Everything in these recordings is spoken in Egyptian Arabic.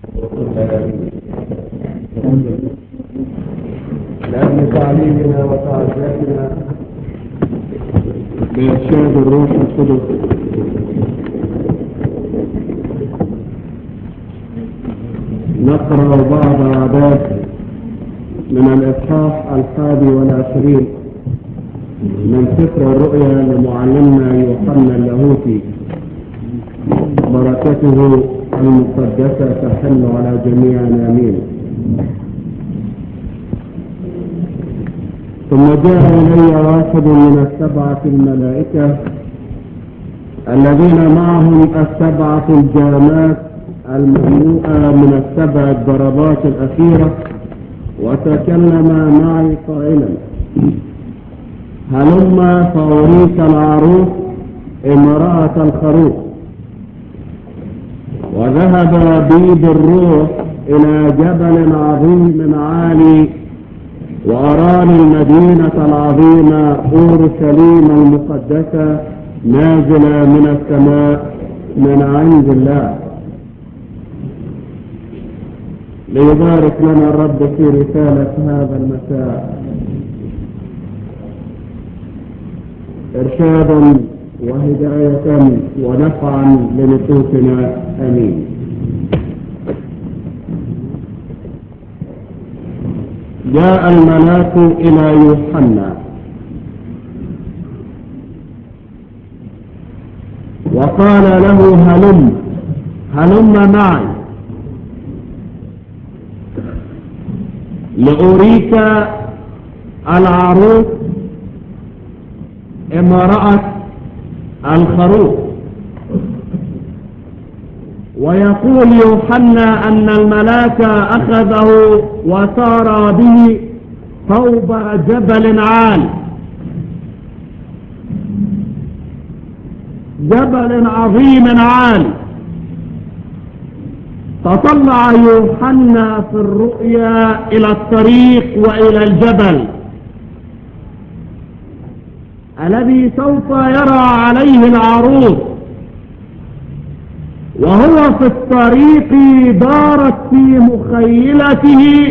لأجل تعليمنا وتعزيتنا بإرشاد الروح القدس نقرأ بعض عادات من الإصحاح الحادي والعشرين من سفر الرؤيا لمعلمنا يوحنا اللاهوتي بركته المقدسة تحل على جميعنا آمين ثم جاء إلي واحد من السبعة الملائكة الذين معهم السبعة الجامات المملوءة من السبع الضربات الأخيرة وتكلم معي قائلا هلما فأريك العروس امرأة الخروف وذهب بي بالروح إلى جبل عظيم عالي وأراني المدينة العظيمة أورشليم المقدسة نازلة من السماء من عند الله ليبارك لنا الرب في رسالة هذا المساء إرشادا وهداية ونفعا لنفوسنا آمين جاء الملاك إلى يوحنا وقال له هلم هلم معي لأريك العروس امرأة الخروف ويقول يوحنا أن الملاك أخذه وسار به فوق جبل عال جبل عظيم عال تطلع يوحنا في الرؤيا إلى الطريق وإلى الجبل الذي سوف يرى عليه العروض وهو في الطريق دارت في مخيلته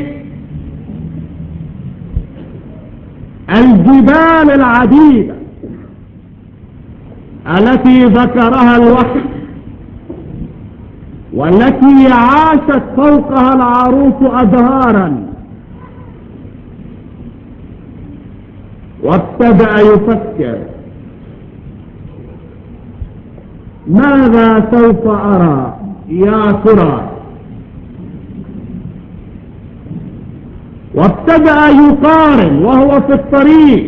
الجبال العديدة التي ذكرها الوحي والتي عاشت فوقها العروس أزهارا وابتدأ يفكر ماذا سوف أرى يا ترى وابتدأ يقارن وهو في الطريق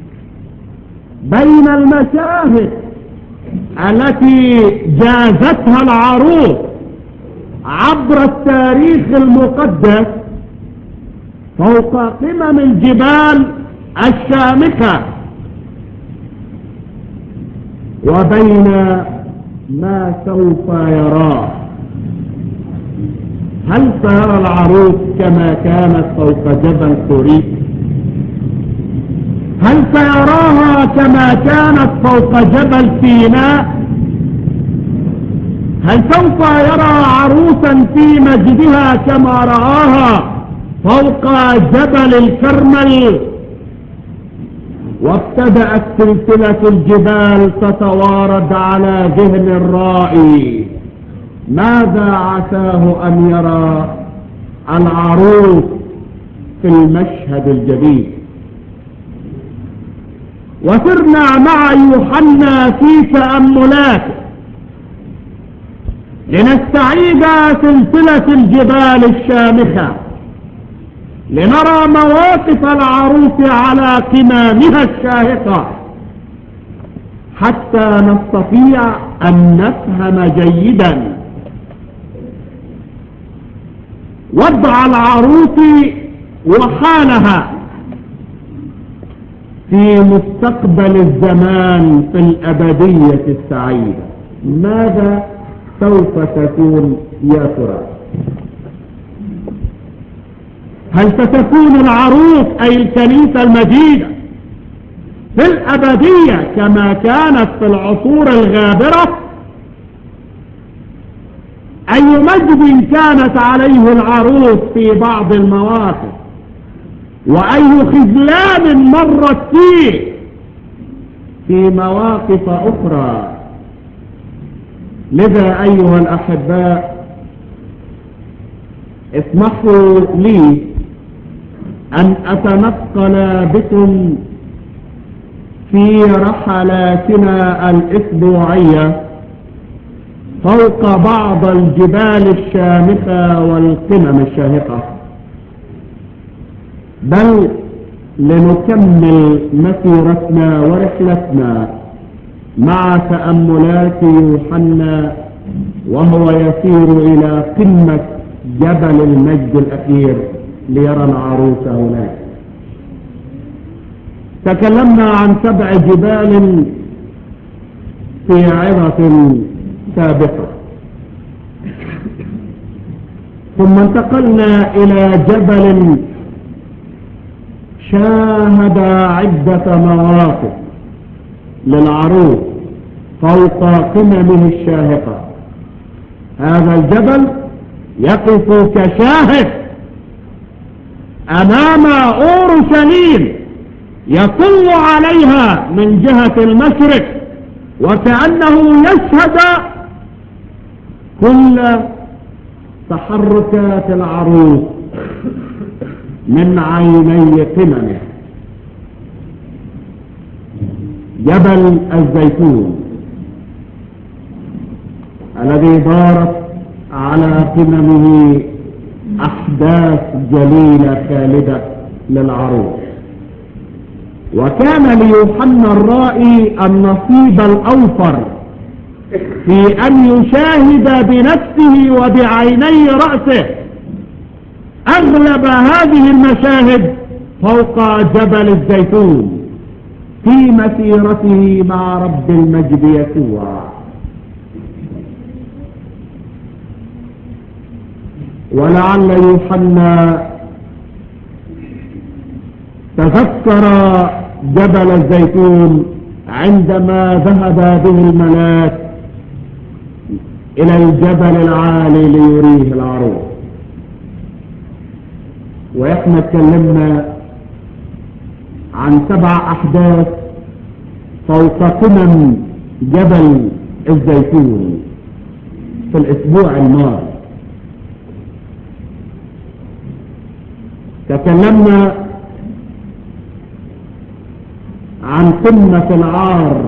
بين المشاهد التي جازتها العروض عبر التاريخ المقدس فوق قمم الجبال الشامخة وبين ما سوف يراه هل سيرى العروس كما كانت فوق جبل كوريك هل سيراها كما كانت فوق جبل سيناء هل سوف يرى عروسا في مجدها كما رآها فوق جبل الكرمل وابتدأت سلسلة الجبال تتوارد على ذهن الرائي ماذا عساه أن يرى العروس في المشهد الجديد وسرنا مع يوحنا في تأملاته لنستعيد سلسلة الجبال الشامخة لنرى مواقف العروس على قمامها الشاهقة حتى نستطيع أن نفهم جيدا وضع العروس وحالها في مستقبل الزمان في الأبدية السعيدة ماذا سوف تكون يا ترى هل ستكون العروس أي الكنيسة المجيدة في الأبدية كما كانت في العصور الغابرة أي مجد كانت عليه العروس في بعض المواقف وأي خذلان مرت فيه في مواقف أخرى لذا أيها الأحباء اسمحوا لي أن أتنقل بكم في رحلاتنا الأسبوعية فوق بعض الجبال الشامخة والقمم الشاهقة بل لنكمل مسيرتنا ورحلتنا مع تأملات يوحنا وهو يسير إلى قمة جبل المجد الأخير ليرى العروس هناك تكلمنا عن سبع جبال في عظة سابقة ثم انتقلنا إلى جبل شاهد عدة مواقف للعروس فوق قممه الشاهقة هذا الجبل يقف كشاهد أمام أورشليم يطل عليها من جهة المشرق وكأنه يشهد كل تحركات العروس من عيني قممه جبل الزيتون الذي دارت على قممه أحداث جليلة خالدة للعروس وكان ليوحنا الرائي النصيب الأوفر في أن يشاهد بنفسه وبعيني رأسه أغلب هذه المشاهد فوق جبل الزيتون في مسيرته مع رب المجد يسوع ولعل يوحنا تذكر جبل الزيتون عندما ذهب به الملاك إلى الجبل العالي ليريه العروس وإحنا اتكلمنا عن سبع أحداث فوق قمم جبل الزيتون في الأسبوع الماضي تكلمنا عن قمة العار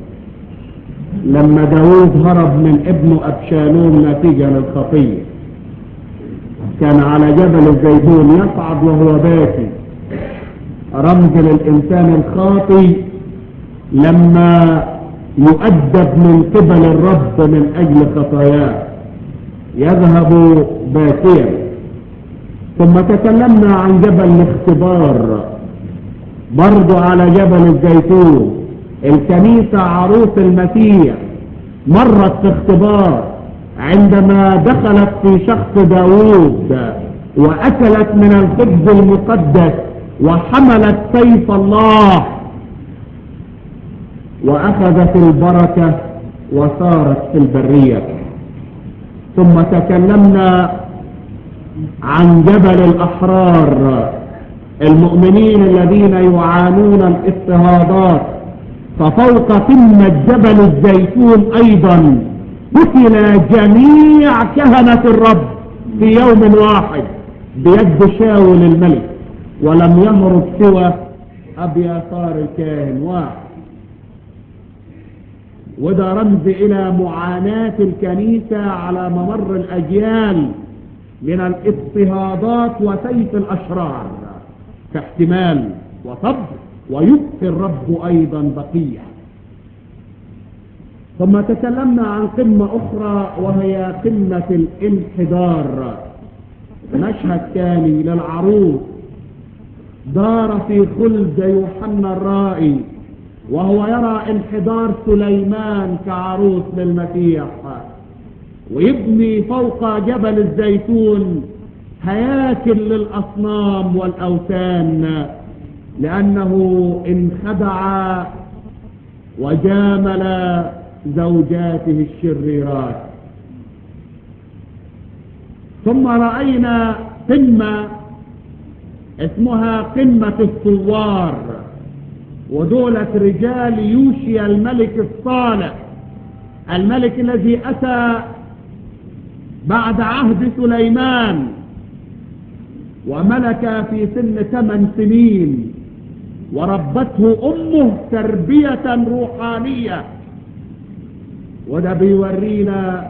لما داود هرب من ابنه أبشالوم نتيجة للخطية كان على جبل الزيتون يصعد وهو باكي رمز للإنسان الخاطي لما يؤدب من قبل الرب من أجل خطاياه يذهب باكيا ثم تكلمنا عن جبل الاختبار برضو على جبل الزيتون الكنيسة عروس المسيح مرت في اختبار عندما دخلت في شخص داوود وأكلت من الخبز المقدس وحملت سيف الله وأخذت البركة وصارت في البرية ثم تكلمنا عن جبل الأحرار المؤمنين الذين يعانون الاضطهادات ففوق قمة جبل الزيتون أيضا قتل جميع كهنة الرب في يوم واحد بيد شاول الملك ولم يهرب سوى أبياثار الكاهن واحد وده رمز إلى معاناة الكنيسة على ممر الأجيال من الاضطهادات وسيف الأشرار كاحتمال وصبر ويبقي الرب أيضا بقية ثم تكلمنا عن قمة أخرى وهي قمة الانحدار مشهد ثاني للعروس دار في خلد يوحنا الرائي وهو يرى انحدار سليمان كعروس للمسيح ويبني فوق جبل الزيتون هياكل للأصنام والأوثان لأنه انخدع وجامل زوجاته الشريرات ثم رأينا قمة اسمها قمة الثوار ودولة رجال يوشيا الملك الصالح الملك الذي أتى بعد عهد سليمان وملك في سن ثمان سنين وربته أمه تربية روحانية وده بيورينا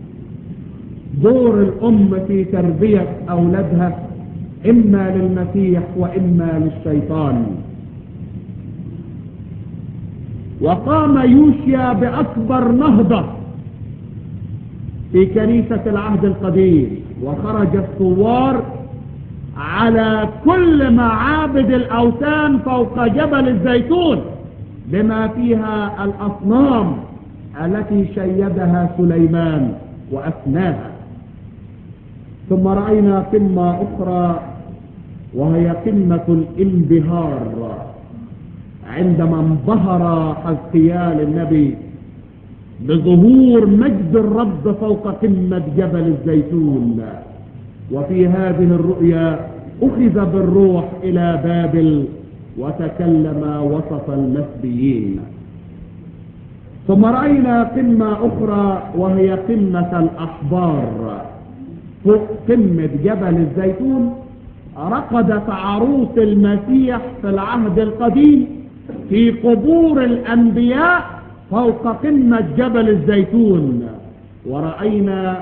دور الأم في تربية أولادها إما للمسيح وإما للشيطان وقام يوشيا بأكبر نهضة في كنيسة العهد القديم وخرج الثوار على كل معابد الأوثان فوق جبل الزيتون بما فيها الأصنام التي شيدها سليمان وأفناها ثم رأينا قمة أخرى وهي قمة الانبهار عندما انبهر حزقيال النبي بظهور مجد الرب فوق قمة جبل الزيتون وفي هذه الرؤيا أخذ بالروح إلى بابل وتكلم وسط المسبيين ثم رأينا قمة أخرى وهي قمة الأحبار فوق قمة جبل الزيتون رقدت عروس المسيح في العهد القديم في قبور الأنبياء فوق قمة جبل الزيتون ورأينا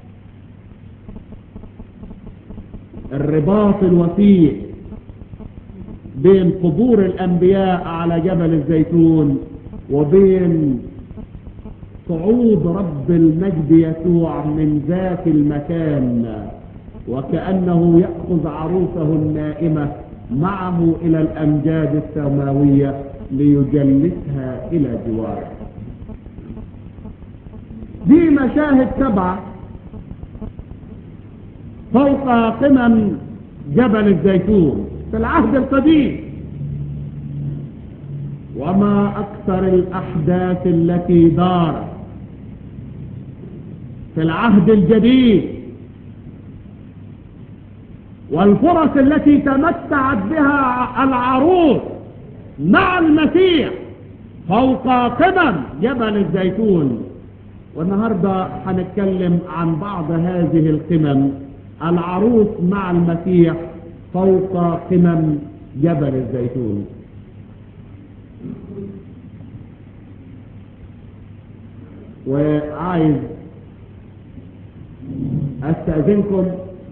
الرباط الوثيق بين قبور الأنبياء على جبل الزيتون وبين صعود رب المجد يسوع من ذاك المكان وكأنه يأخذ عروسه النائمة معه إلى الأمجاد السماوية ليجلسها إلى جواره دي مشاهد سبعة فوق قمم جبل الزيتون في العهد القديم وما أكثر الأحداث التي دارت في العهد الجديد والفرص التي تمتعت بها العروس مع المسيح فوق قمم جبل الزيتون والنهاردة هنتكلم عن بعض هذه القمم العروس مع المسيح فوق قمم جبل الزيتون وعايز استأذنكم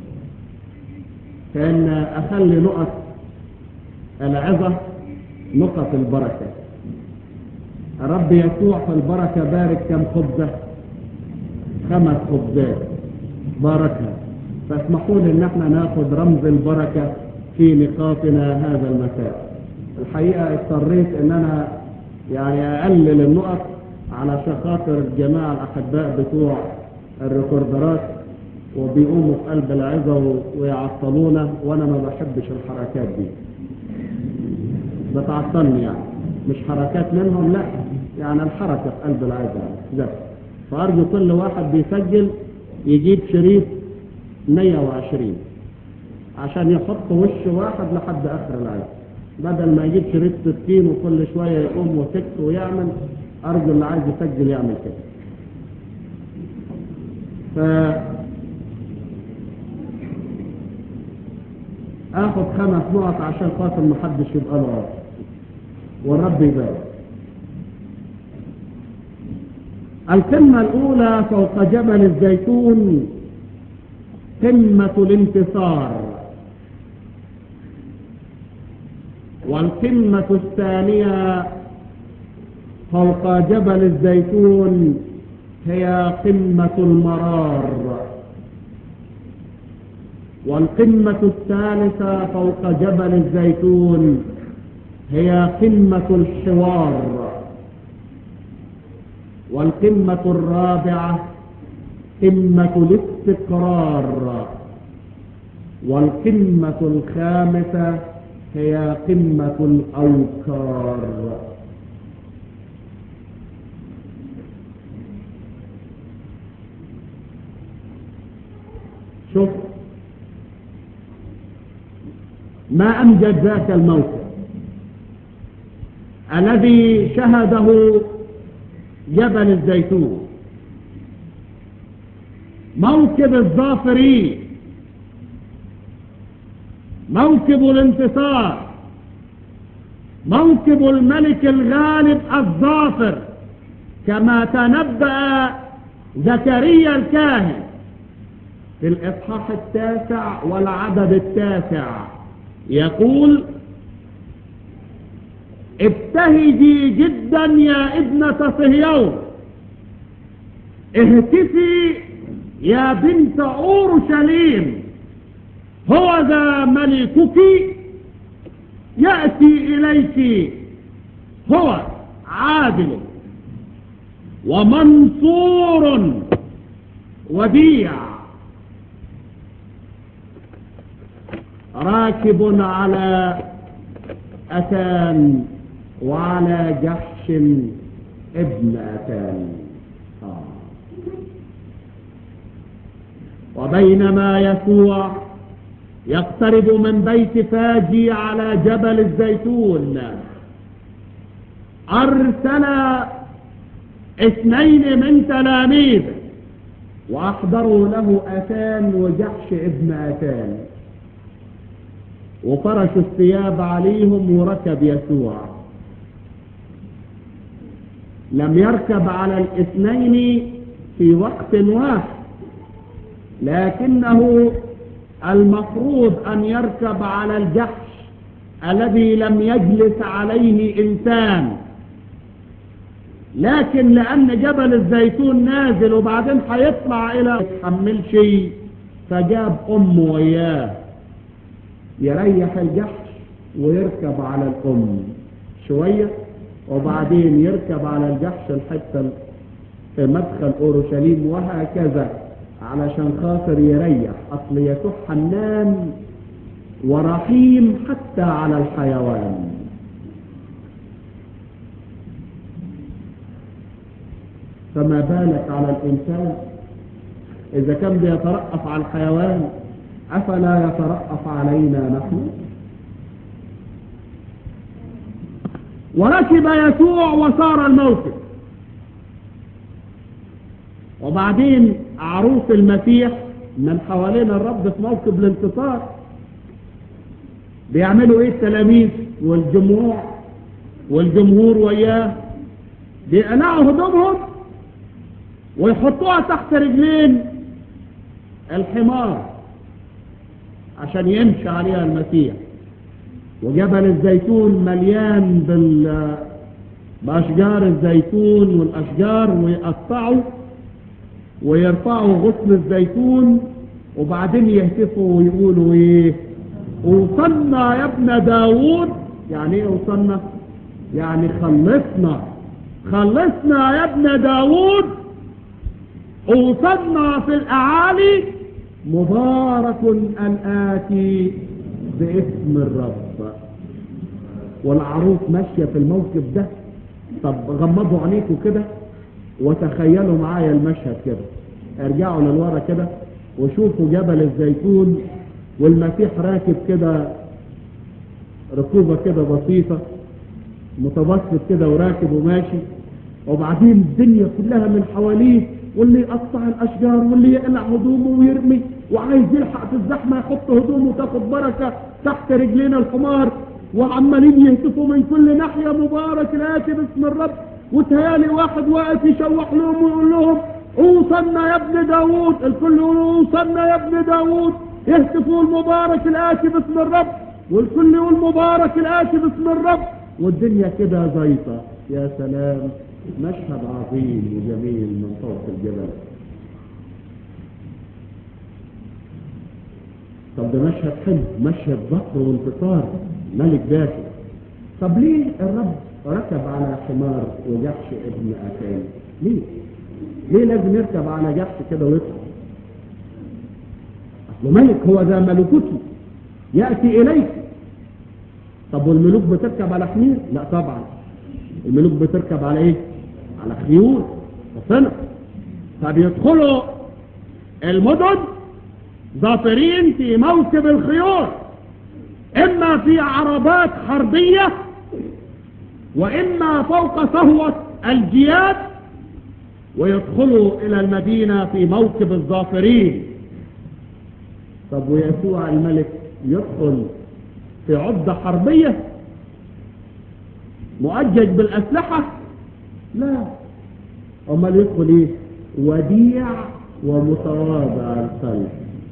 فإن أخلي نقط العظة نقط البركة رب يسوع في البركة بارك كم خبزة خمس خبزات باركها فاسمحوا لي ان احنا ناخد رمز البركة في نقاطنا هذا المساء الحقيقة اضطريت ان انا يعني اقلل النقط على خاطر الجماعة الاحباء بتوع الريكوردرات وبيقوموا في قلب العظة ويعطلونا وانا ما بحبش الحركات دي بتعطلني يعني مش حركات منهم لا يعني الحركة في قلب العظة ده فأرجو كل واحد بيسجل يجيب شريط 120 عشان يحط وش واحد لحد آخر العظة بدل ما يجيب شريط 60 وكل شوية يقوم وتك ويعمل أرجو اللي عايز يسجل يعمل كده ف اخد خمس نقط عشان خاطر محدش يبقى له عذر والرب يبارك القمة الأولى فوق جبل الزيتون قمة الانتصار والقمة الثانية فوق جبل الزيتون هي قمة المرار والقمة الثالثة فوق جبل الزيتون هي قمة الحوار والقمة الرابعة قمة الاستقرار والقمة الخامسة هي قمة الأوكار شوف ما أمجد ذاك الموقف الذي شهده جبل الزيتون موكب الظافرين موكب الانتصار موكب الملك الغالب الظافر كما تنبأ زكريا الكاهن في الإصحاح التاسع والعدد التاسع يقول ابتهجي جدا يا ابنة صهيون اهتفي يا بنت اورشليم هو ذا ملكك يأتي إليك هو عادل ومنصور وديع راكب على أتان وعلى جحش ابن أتان آه. وبينما يسوع يقترب من بيت فاجي على جبل الزيتون أرسل اثنين من تلاميذ وأحضروا له أتان وجحش ابن أتان وفرشوا الثياب عليهم وركب يسوع لم يركب على الاثنين في وقت واحد لكنه المفروض أن يركب على الجحش الذي لم يجلس عليه إنسان لكن لأن جبل الزيتون نازل وبعدين هيطلع إلى يتحمل شيء فجاب أمه وياه يريح الجحش ويركب على الأم شوية وبعدين يركب على الجحش الحتة في مدخل أورشليم وهكذا علشان خاطر يريح أصل يسوع حنان ورحيم حتى على الحيوان فما بالك على الإنسان إذا كان بيترأف على الحيوان أفلا يترأف علينا نحن وركب يسوع وصار الموكب وبعدين عروس المسيح من حوالين الرب في موكب الانتصار بيعملوا ايه التلاميذ والجموع والجمهور وياه بيقلعوا هدومهم ويحطوها تحت رجلين الحمار عشان يمشي عليها المسيح وجبل الزيتون مليان بال بأشجار الزيتون والأشجار ويقطعوا ويرفعوا غصن الزيتون وبعدين يهتفوا ويقولوا ايه اوصلنا يا ابن داوود يعني ايه اوصلنا يعني خلصنا خلصنا يا ابن داوود اوصلنا في الاعالي مبارك الآتي باسم الرب والعروس ماشية في الموكب ده طب غمضوا عينيكم كده وتخيلوا معايا المشهد كده ارجعوا للورا كده وشوفوا جبل الزيتون والمسيح راكب كده ركوبة كده بسيطة متبسط كده وراكب وماشي وبعدين الدنيا كلها من حواليه واللي يقطع الاشجار واللي يقلع هدومه ويرمي وعايز يلحق في الزحمه يحط هدومه تاخد بركه تحت رجلين الحمار وعمالين يهتفوا من كل ناحيه مبارك الاتي باسم الرب وتهيالي واحد واقف يشوح لهم ويقول لهم اوصلنا يا ابن داوود الكل يقول اوصلنا يا ابن داوود يهتفوا المبارك الاتي باسم الرب والكل يقول مبارك الاتي باسم الرب والدنيا كده زيطه يا سلام مشهد عظيم وجميل من فوق الجبل طب ده مشهد حلو مشهد ظهر وانتصار ملك داخل طب ليه الرب ركب على حمار وجحش ابن أتان ليه ليه لازم يركب على جحش كده ويطلع أصله ملك هو ذا ملكوته يأتي إليك طب والملوك بتركب على حمير لا طبعا الملوك بتركب على ايه على خيول وصنع فبيدخلوا المدن ظافرين في موكب الخيول اما في عربات حربية واما فوق صهوة الجياد ويدخلوا الى المدينة في موكب الظافرين طب ويسوع الملك يدخل في عدة حربية مؤجج بالأسلحة لا امال يدخل ايه وديع ومتواضع القلب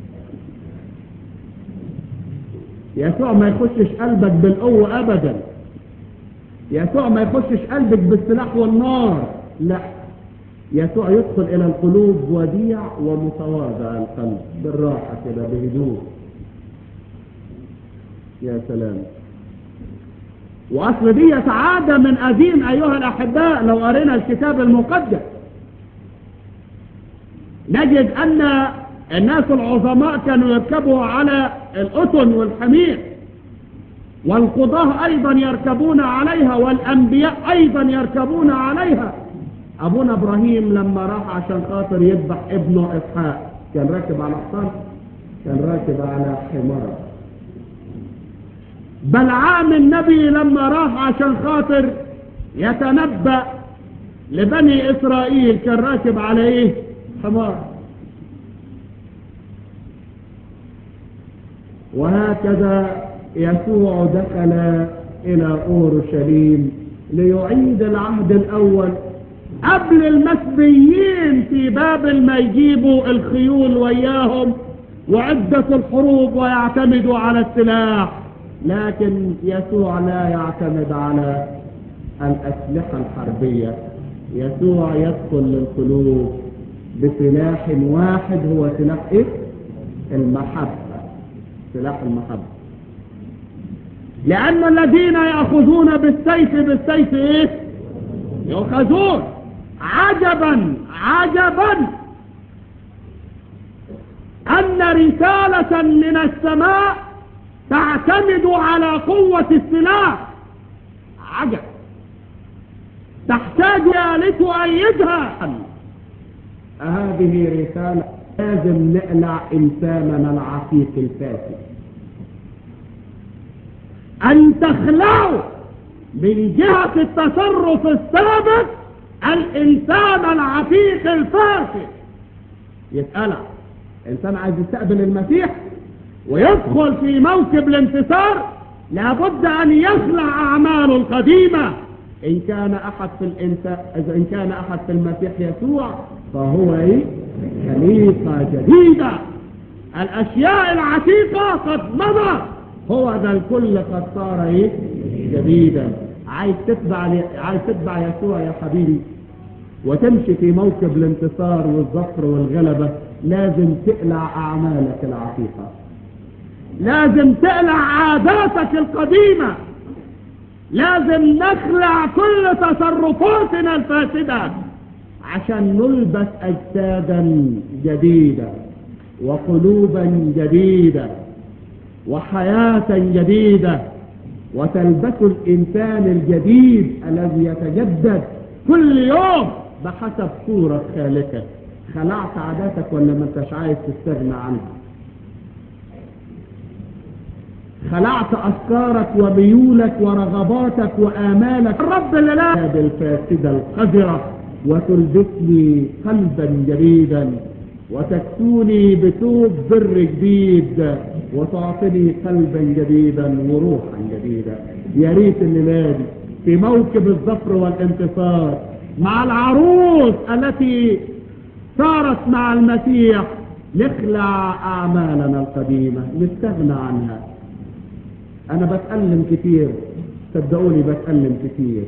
يسوع ما يخشش قلبك بالقوة ابدا يسوع ما يخشش قلبك بالسلاح والنار لا يسوع يدخل الى القلوب وديع ومتواضع القلب بالراحة كده بهدوء يا سلام واصل دي عادة من قديم ايها الاحباء لو قرينا الكتاب المقدس نجد ان الناس العظماء كانوا يركبوا على الأتن والحمير والقضاة أيضا يركبون عليها والأنبياء أيضا يركبون عليها أبونا إبراهيم لما راح عشان خاطر يذبح ابنه إسحاق كان راكب على حصان كان راكب على حمار بلعام النبي لما راح عشان خاطر يتنبأ لبني إسرائيل كان راكب على إيه حمار وهكذا يسوع دخل إلى أورشليم ليعيد العهد الأول قبل المسبيين في بابل ما يجيبوا الخيول وياهم وعدة الحروب ويعتمدوا على السلاح لكن يسوع لا يعتمد على الأسلحة الحربية يسوع يدخل للقلوب بسلاح واحد هو سلاح إيه؟ المحبة سلاح المحبة لأن الذين يأخذون بالسيف بالسيف إيه؟ يؤخذون عجبا عجبا أن رسالة من السماء تعتمد على قوة السلاح عجب تحتاج لتؤيدها هذه رسالة لازم نقلع إنساننا العتيق الفاسد أن تخلعوا من جهة التصرف السابق الإنسان العتيق الفاسد يتقلع إنسان عايز يستقبل المسيح ويدخل في موكب الانتصار لابد أن يخلع أعماله القديمة إن كان أحد في الإنسان إذا إن كان أحد في المسيح يسوع فهو إيه؟ خليقة جديدة الأشياء العتيقة قد مضت هو ذا الكل قد صار إيه؟ جديدا عايز تتبع عايز تتبع يسوع يا حبيبي وتمشي في موكب الانتصار والظفر والغلبة لازم تقلع أعمالك العتيقة لازم تقلع عاداتك القديمة لازم نخلع كل تصرفاتنا الفاسدة عشان نلبس أجسادا جديدة وقلوبا جديدة وحياة جديدة وتلبس الإنسان الجديد الذي يتجدد كل يوم بحسب صورة خالقك خلعت عاداتك ولا ما انتش عايز تستغنى عنها خلعت أفكارك وميولك ورغباتك وآمالك الرب اللي لا الفاسدة القذرة وتلبسني قلبا جديدا وتكسوني بثوب بر جديد وتعطني قلبا جديدا وروحا جديدة يا ريت الليلة دي في موكب الظفر والانتصار مع العروس التي صارت مع المسيح نخلع أعمالنا القديمة نستغنى عنها أنا بتألم كتير صدقوني بتألم كتير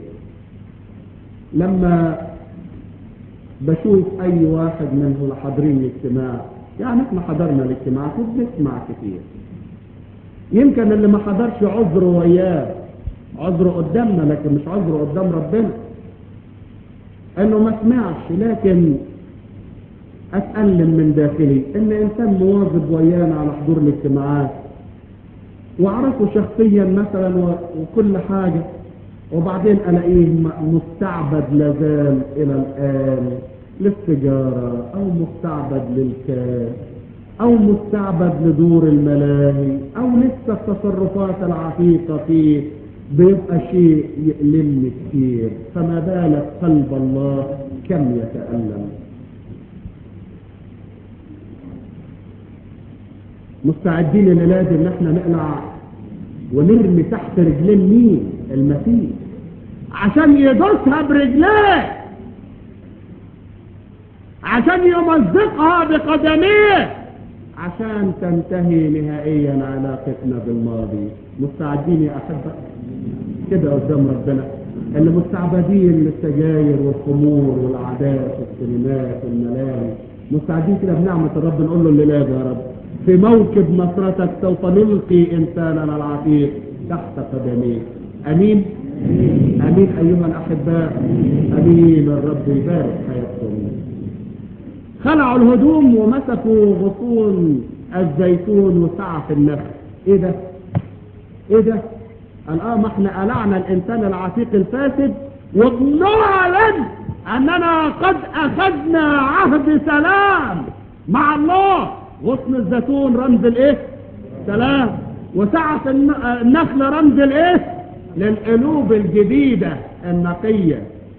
لما بشوف أي واحد من اللي حاضرين الاجتماع يعني احنا حضرنا الاجتماع بنسمع كتير يمكن اللي ما حضرش عذره وياه عذره قدامنا لكن مش عذره قدام ربنا انه ما سمعش لكن اتألم من داخلي ان انسان مواظب ويانا على حضور الاجتماعات واعرفه شخصيا مثلا وكل حاجة وبعدين الاقيه مستعبد لازال الى الان للسجارة او مستعبد للكاس او مستعبد لدور الملاهي او لسه التصرفات العتيقة فيه بيبقى شيء يألمني كتير فما بالك قلب الله كم يتألم مستعدين الليلة ان احنا نقلع ونرمي تحت رجلين مين المسيح عشان يدوسها برجليه عشان يمزقها بقدميه عشان تنتهي نهائيا علاقتنا بالماضي مستعدين يا احبه كده قدام ربنا اللي مستعبدين للسجاير والخمور والعادات والسينمات والملاهي مستعدين كده بنعمة الرب نقول له الليلة يا رب في موكب نصرتك سوف نلقي إنساننا العتيق تحت قدميك أمين أمين أيها الأحباء أمين الرب يبارك حياتكم خلعوا الهدوم ومسكوا غصون الزيتون وسعف النخل ايه ده ايه ده قال اه ما احنا قلعنا الانسان العتيق الفاسد وبنعلن اننا قد اخذنا عهد سلام مع الله غصن الزيتون رمز الايه سلام وسعف النخل رمز الايه للقلوب الجديدة النقية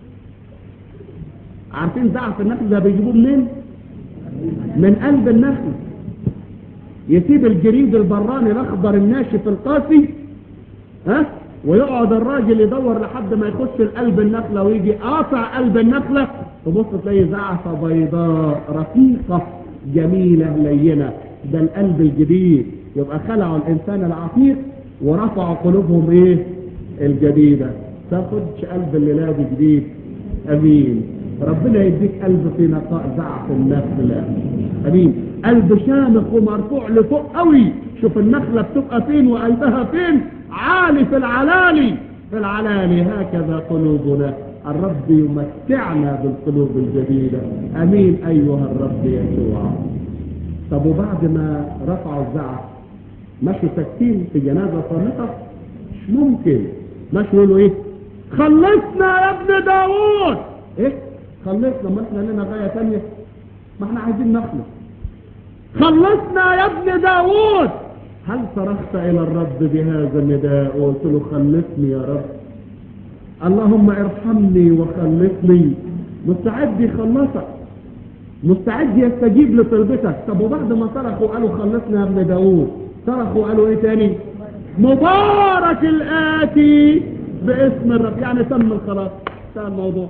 عارفين زعف النخل ده بيجيبوه منين من قلب النخل يسيب الجريد البراني الاخضر الناشف القاسي ها ويقعد الراجل يدور لحد ما يخش القلب النخله ويجي قاطع قلب النخله تبص تلاقي زعفه بيضاء رقيقه جميله لينه ده القلب الجديد يبقى خلعوا الانسان العتيق ورفعوا قلوبهم ايه الجديده تاخدش قلب الليله جديد امين ربنا يديك قلب في نقاء زعف النخلة امين قلب شامخ ومرفوع لفوق قوي شوف النخلة بتبقى فين وقلبها فين عالي في العلالي في العلالي هكذا قلوبنا الرب يمتعنا بالقلوب الجديدة امين ايها الرب يسوع طب وبعد ما رفعوا الزعف مشوا ساكتين في جنازة صامتة مش ممكن مشوا يقولوا ايه خلصنا يا ابن داوود ايه خلصنا ما احنا لنا غاية تانية ما احنا عايزين نخلص خلصنا يا ابن داوود هل صرخت الى الرب بهذا النداء وقلت له خلصني يا رب اللهم ارحمني وخلصني مستعد يخلصك مستعد يستجيب لطلبتك طب وبعد ما صرخوا قالوا خلصنا يا ابن داوود صرخوا قالوا ايه تاني مبارك الاتي باسم الرب يعني تم الخلاص انتهى الموضوع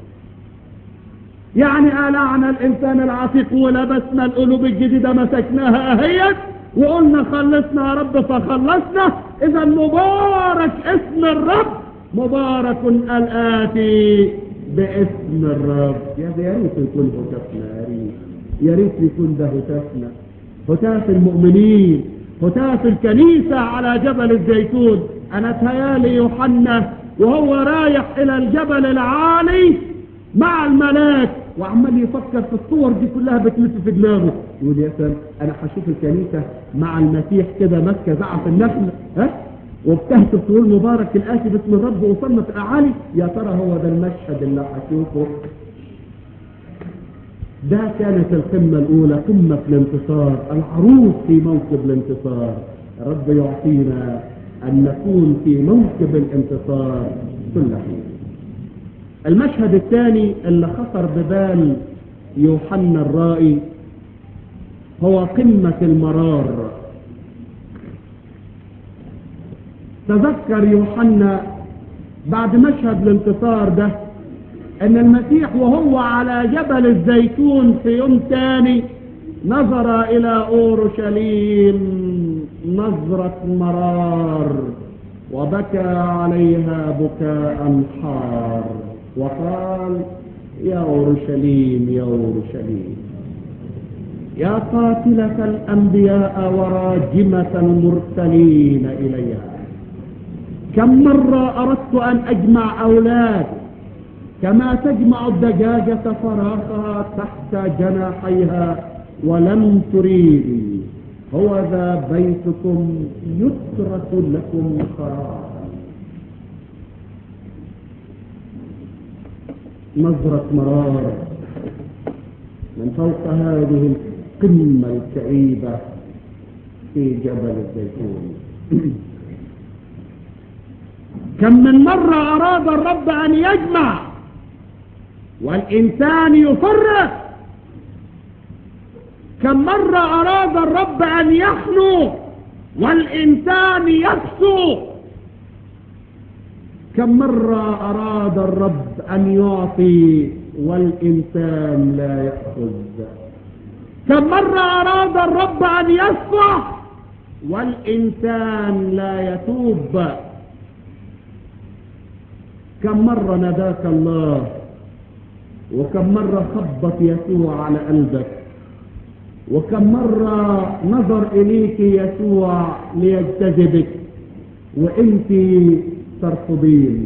يعني قلعنا الانسان العتيق ولبسنا القلوب الجديدة مسكناها اهيت وقلنا خلصنا يا رب فخلصنا اذا مبارك اسم الرب مبارك الاتي باسم الرب يا يا ريت يكون هتافنا يا ريت يا ريت يكون ده هتافنا هتاف المؤمنين هتاف الكنيسة على جبل الزيتون انا تهيالي يوحنا وهو رايح الى الجبل العالي مع الملاك وعمال يفكر في الصور دي كلها بتلف في دماغه يقول يا سلام انا هشوف الكنيسه مع المسيح كده ماسكه زعف النخل ها وبتهتف تقول مبارك الاتي باسم الرب وصلنا في الاعالي يا ترى هو ده المشهد اللي هشوفه ده كانت القمة الأولى قمة الانتصار العروس في موكب الانتصار رب يعطينا أن نكون في موكب الانتصار كل حين المشهد الثاني اللي خطر ببال يوحنا الرائي هو قمة المرار تذكر يوحنا بعد مشهد الانتصار ده ان المسيح وهو على جبل الزيتون في يوم ثاني نظر الى اورشليم نظرة مرار وبكى عليها بكاء حار وقال يا أورشليم يا أورشليم يا قاتلة الأنبياء وراجمة المرسلين إليها كم مرة أردت أن أجمع أولاد كما تجمع الدجاجة فراخها تحت جناحيها ولم تريدي هو ذا بيتكم يترك لكم خرابا نظرة مرار من فوق هذه القمة الكئيبة في جبل الزيتون كم من مرة أراد الرب أن يجمع والإنسان يفرق كم مرة أراد الرب أن يحنو والإنسان يكسو كم مرة أراد الرب أن يعطي والإنسان لا يأخذ كم مرة أراد الرب أن يصفح والإنسان لا يتوب كم مرة نداك الله وكم مرة خبط يسوع على قلبك وكم مرة نظر إليك يسوع ليجتذبك وانت ترفضين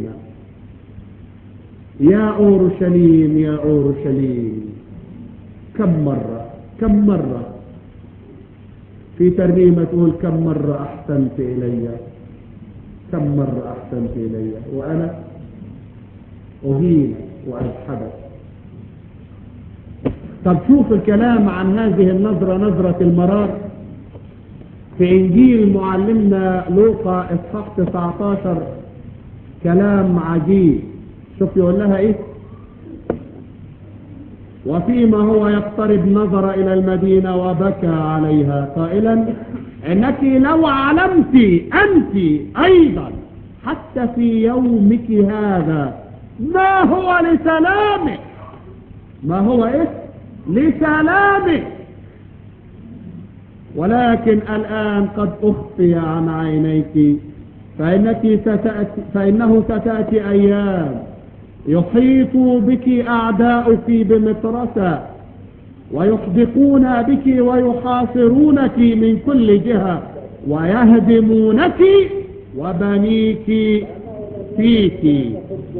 يا أورشليم يا أورشليم كم مرة كم مرة في ترنيمة تقول كم مرة أحسنت إلي كم مرة أحسنت إلي وأنا أهين وأجحدك طب شوف الكلام عن هذه النظرة نظرة المرار في إنجيل معلمنا لوقا إصحاح 19 كلام عجيب شوف يقول لها إيه وفيما هو يقترب نظر إلى المدينة وبكى عليها قائلا إنك لو علمت أنت أيضا حتى في يومك هذا ما هو لسلامك ما هو إيه لسلامك ولكن الآن قد أخفي عن عينيك فإنك ستأتي فإنه ستأتي أيام يحيط بك أعداؤك بمترسة ويحدقون بك ويحاصرونك من كل جهة ويهدمونك وبنيك فيك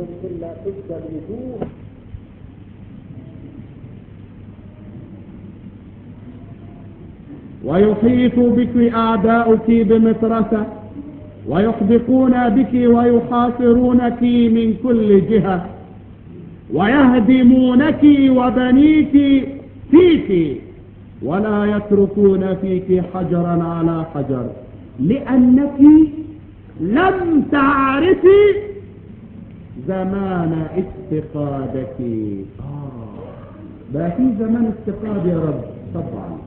ويحيط بك أعداؤك بمترسة ويحدقون بك ويحاصرونك من كل جهة ويهدمونك وبنيك فيك ولا يتركون فيك حجرا على حجر لأنك لم تعرفي زمان استقادك آه بقى في زمان استقاد يا رب طبعا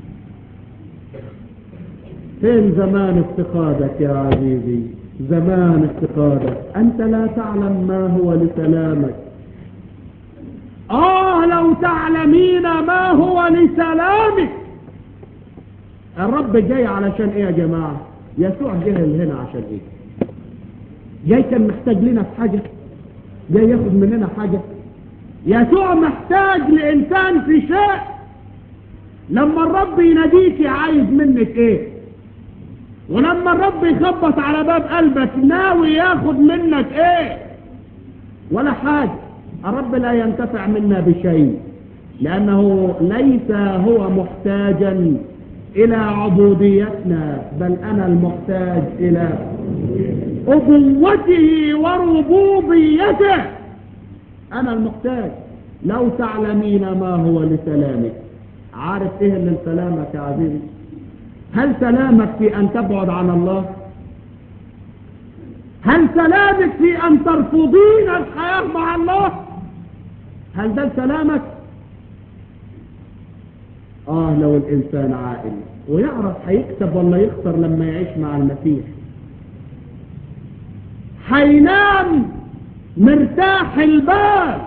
فين زمان افتقادك يا عزيزي زمان افتقادك أنت لا تعلم ما هو لسلامك آه لو تعلمين ما هو لسلامك الرب جاي علشان ايه يا جماعة يسوع جه هنا عشان ايه جاي كان محتاج لنا في حاجة جاي ياخد مننا حاجة يسوع محتاج لإنسان في شيء لما الرب يناديك عايز منك ايه ولما الرب يخبط على باب قلبك ناوي ياخد منك ايه ولا حاجة الرب لا ينتفع منا بشيء لأنه ليس هو محتاجا إلى عبوديتنا بل أنا المحتاج إلى أبوته وربوبيته أنا المحتاج لو تعلمين ما هو لسلامك عارف إيه اللي لسلامك يا عزيزي هل سلامك في أن تبعد عن الله هل سلامك في أن ترفضين الحياة مع الله هل ده سلامك آه لو الإنسان عاقل ويعرف هيكسب ولا يخسر لما يعيش مع المسيح حينام مرتاح البال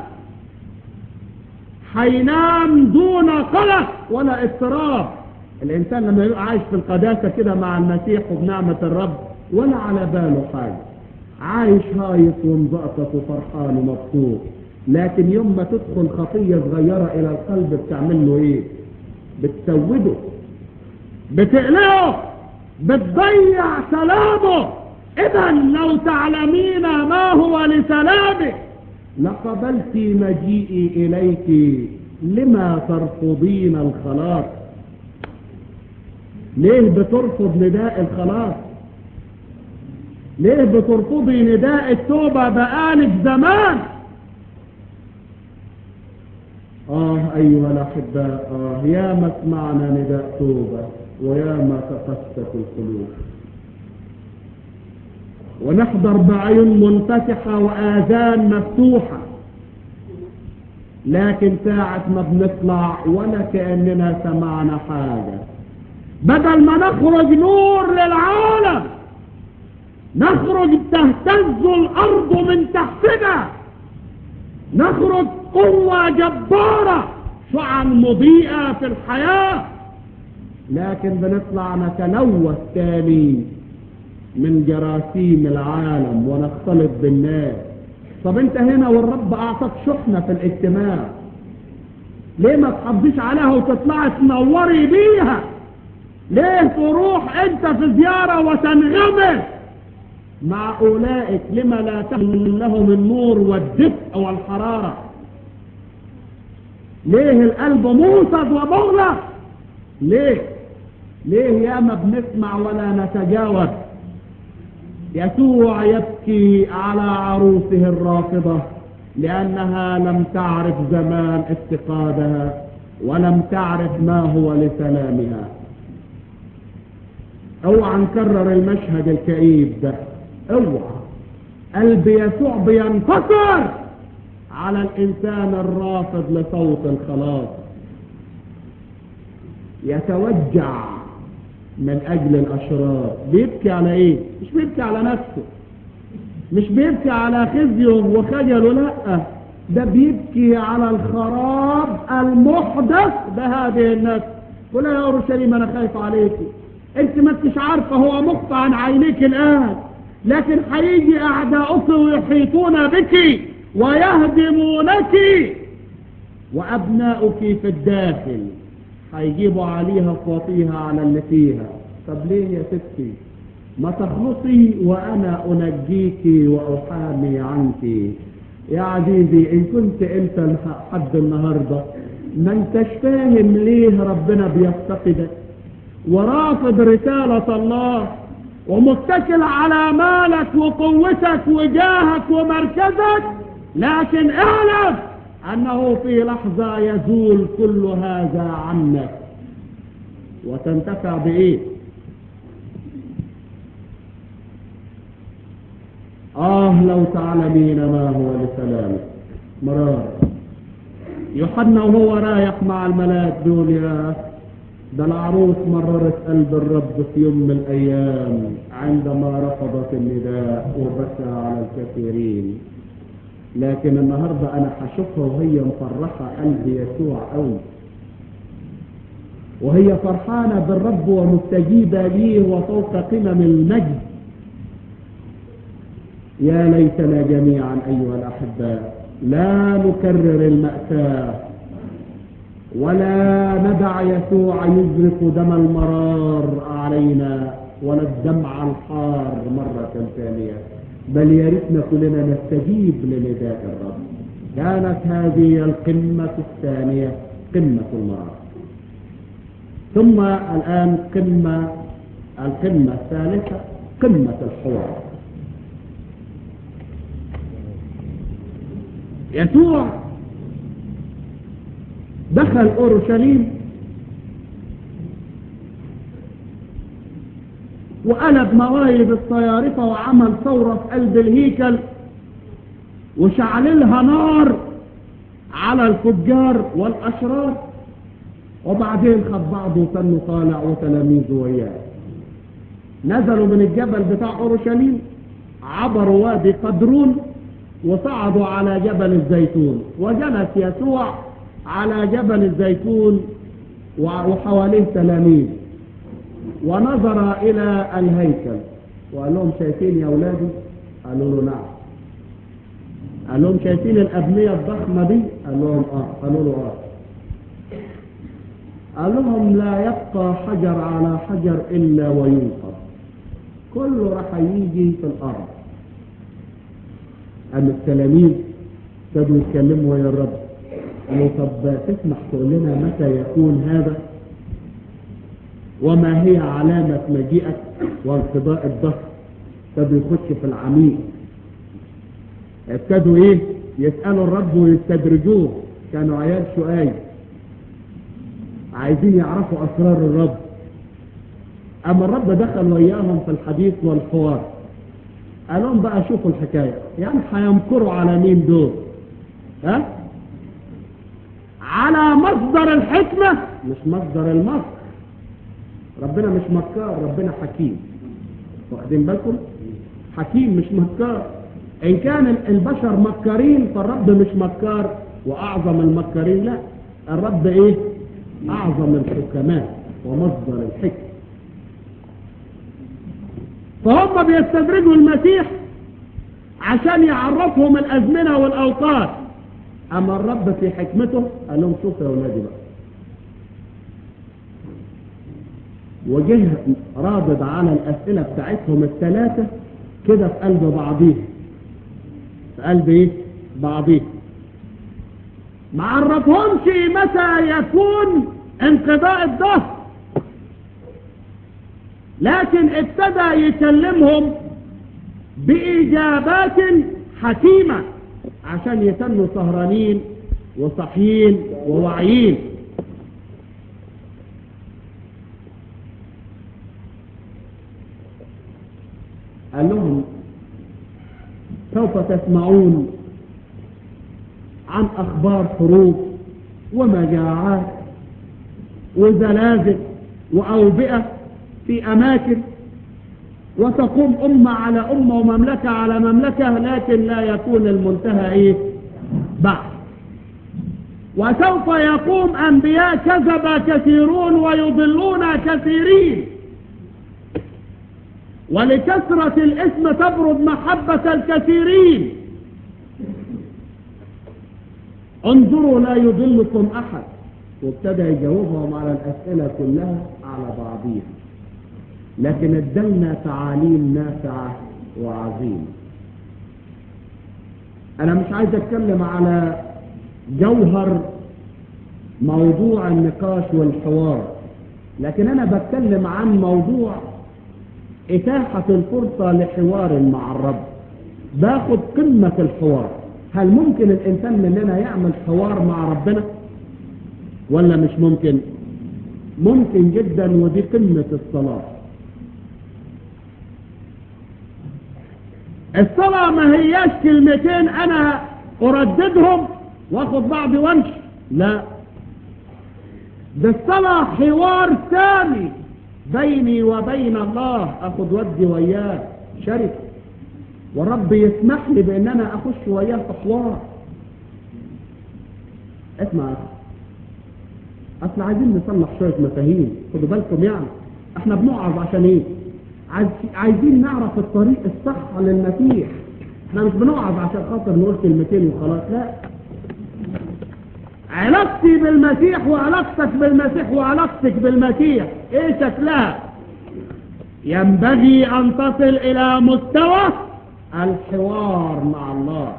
حينام دون قلق ولا اضطراب الإنسان لما يبقى عايش في القداسة كده مع المسيح وبنعمة الرب ولا على باله حاجة عايش هايص ومزقطط وفرحان ومبسوط لكن يوم ما تدخل خطية صغيرة إلى القلب بتعمل له إيه؟ بتسوده بتقلقه بتضيع سلامه إذا لو تعلمين ما هو لسلامك لقبلت مجيئي إليك لما ترفضين الخلاص ليه بترفض نداء الخلاص ليه بترفضي نداء التوبة بقالك زمان آه أيها الأحباء آه يا ما سمعنا نداء توبة ويا ما تقست القلوب ونحضر بعيون منفتحة وآذان مفتوحة لكن ساعة ما بنطلع ولا كأننا سمعنا حاجة بدل ما نخرج نور للعالم نخرج تهتز الأرض من تحتنا نخرج قوة جبارة شعا مضيئة في الحياة لكن بنطلع نتلوث تاني من جراثيم العالم ونختلط بالناس طب انت هنا والرب اعطاك شحنة في الاجتماع ليه ما تحافظيش عليها وتطلعي تنوري بيها ليه تروح انت في زيارة وتنغمس مع اولئك لما لا تحمل لهم النور والدفء والحرارة ليه القلب موصد ومغلق ليه ليه ياما بنسمع ولا نتجاوب يسوع يبكي على عروسه الرافضة لأنها لم تعرف زمان افتقادها ولم تعرف ما هو لسلامها اوعى نكرر المشهد الكئيب ده اوعى قلب يسوع بينتصر على الإنسان الرافض لصوت الخلاص يتوجع من أجل الأشرار بيبكي على إيه؟ مش بيبكي على نفسه مش بيبكي على خزيه وخجله لا ده بيبكي على الخراب المحدث بهذه النفس قل يا أورشليم أنا خايف عليك أنت ما انتش عارفة هو مخفى عن عينيك الآن لكن هيجي أعداؤك ويحيطون بك ويهدمونك وأبناؤك في الداخل هيجيبوا عليها قوطيها على اللي فيها طب ليه يا ستي ما تخلصي وأنا أنجيك وأحامي عنك يا عزيزي إن كنت أنت حد النهاردة ما انتش فاهم ليه ربنا بيفتقدك ورافض رسالة الله ومتكل على مالك وقوتك وجاهك ومركزك لكن اعلم أنه في لحظة يزول كل هذا عنك وتنتفع بإيه آه لو تعلمين ما هو لسلامك مرار يوحنا وهو رايح مع الملاك دول يا ده العروس مررت قلب الرب في يوم من الأيام عندما رفضت النداء وبكى على الكثيرين لكن النهاردة أنا هشوفها وهي مفرحة قلب يسوع قوي وهي فرحانة بالرب ومستجيبة ليه وفوق قمم المجد يا ليتنا جميعا أيها الأحباء لا نكرر المأساة ولا ندع يسوع يزرق دم المرار علينا ولا الدمع الحار مرة ثانية بل يا ريتنا كلنا نستجيب لنداء الرب كانت هذه القمة الثانية قمة المرار ثم الآن قمة القمة الثالثة قمة الحوار يسوع دخل أورشليم وقلب مواهب الصيارفة وعمل ثورة في قلب الهيكل وشعللها نار على الفجار والأشرار وبعدين خد بعضه وتنه طالع وتلاميذه وياه نزلوا من الجبل بتاع أورشليم عبروا وادي قدرون وصعدوا على جبل الزيتون وجلس يسوع على جبل الزيتون وحواليه تلاميذ ونظر إلى الهيكل وقال لهم شايفين يا أولادي قالوا له نعم قال لهم شايفين الأبنية الضخمة دي قال لهم آه قالوا له آه قال لهم لا يبقى حجر على حجر إلا وينقض كله راح يجي في الأرض أما التلاميذ ابتدوا يتكلموا يا الرب قالوا طب تسمح تقول لنا متى يكون هذا وما هي علامة مجيئك وانقضاء الظهر ابتدوا يخشوا في العميق ابتدوا ايه يسألوا الرب ويستدرجوه كانوا عيال شقاي عايزين يعرفوا أسرار الرب أما الرب دخل وياهم في الحديث والحوار قال لهم بقى شوفوا الحكاية يعني هيمكروا على مين دول ها على مصدر الحكمة مش مصدر المكر ربنا مش مكار ربنا حكيم واخدين بالكم حكيم مش مكار ان كان البشر مكارين فالرب مش مكار واعظم المكارين لا الرب ايه اعظم الحكماء ومصدر الحكم فهم بيستدرجوا المسيح عشان يعرفهم الازمنه والاوقات اما الرب في حكمته قال لهم شوفوا يا اولادي بقى وجه رادد على الاسئله بتاعتهم الثلاثه كده في قلب بعضيه في قلب ايه بعضيه ما عرفهمش متى يكون انقضاء الظهر لكن ابتدى يكلمهم بإجابات حكيمة عشان يتنوا سهرانين وصحيين وواعيين قال لهم سوف تسمعون عن أخبار حروب ومجاعات وزلازل وأوبئة في أماكن وتقوم أمة على أمة ومملكة على مملكة لكن لا يكون المنتهى إيه بعد وسوف يقوم أنبياء كذب كثيرون ويضلون كثيرين ولكثرة الاسم تبرد محبة الكثيرين انظروا لا يضلكم أحد وابتدى يجاوبهم على الأسئلة كلها على بعضيها لكن ادلنا تعاليم نافعة وعظيمة أنا مش عايز أتكلم على جوهر موضوع النقاش والحوار لكن أنا بتكلم عن موضوع إتاحة الفرصة لحوار مع الرب باخد قمة الحوار هل ممكن الإنسان مننا يعمل حوار مع ربنا ولا مش ممكن ممكن جدا ودي قمة الصلاة الصلاة ما هياش كلمتين أنا أرددهم وأخذ بعضي وامشي لا ده الصلاة حوار سامي بيني وبين الله أخذ ودي وياه شركة ورب يسمح لي بأن أنا أخش وياه في حوار اسمع يا أخي أصل عايزين نصلح شوية مفاهيم خدوا بالكم يعني احنا بنقعد عشان ايه عايز عايزين نعرف الطريق الصح للمسيح احنا مش بنقعد عشان خاطر نقول كلمتين وخلاص لا علاقتي بالمسيح وعلاقتك بالمسيح وعلاقتك بالمسيح ايه شكلها ينبغي ان تصل الى مستوى الحوار مع الله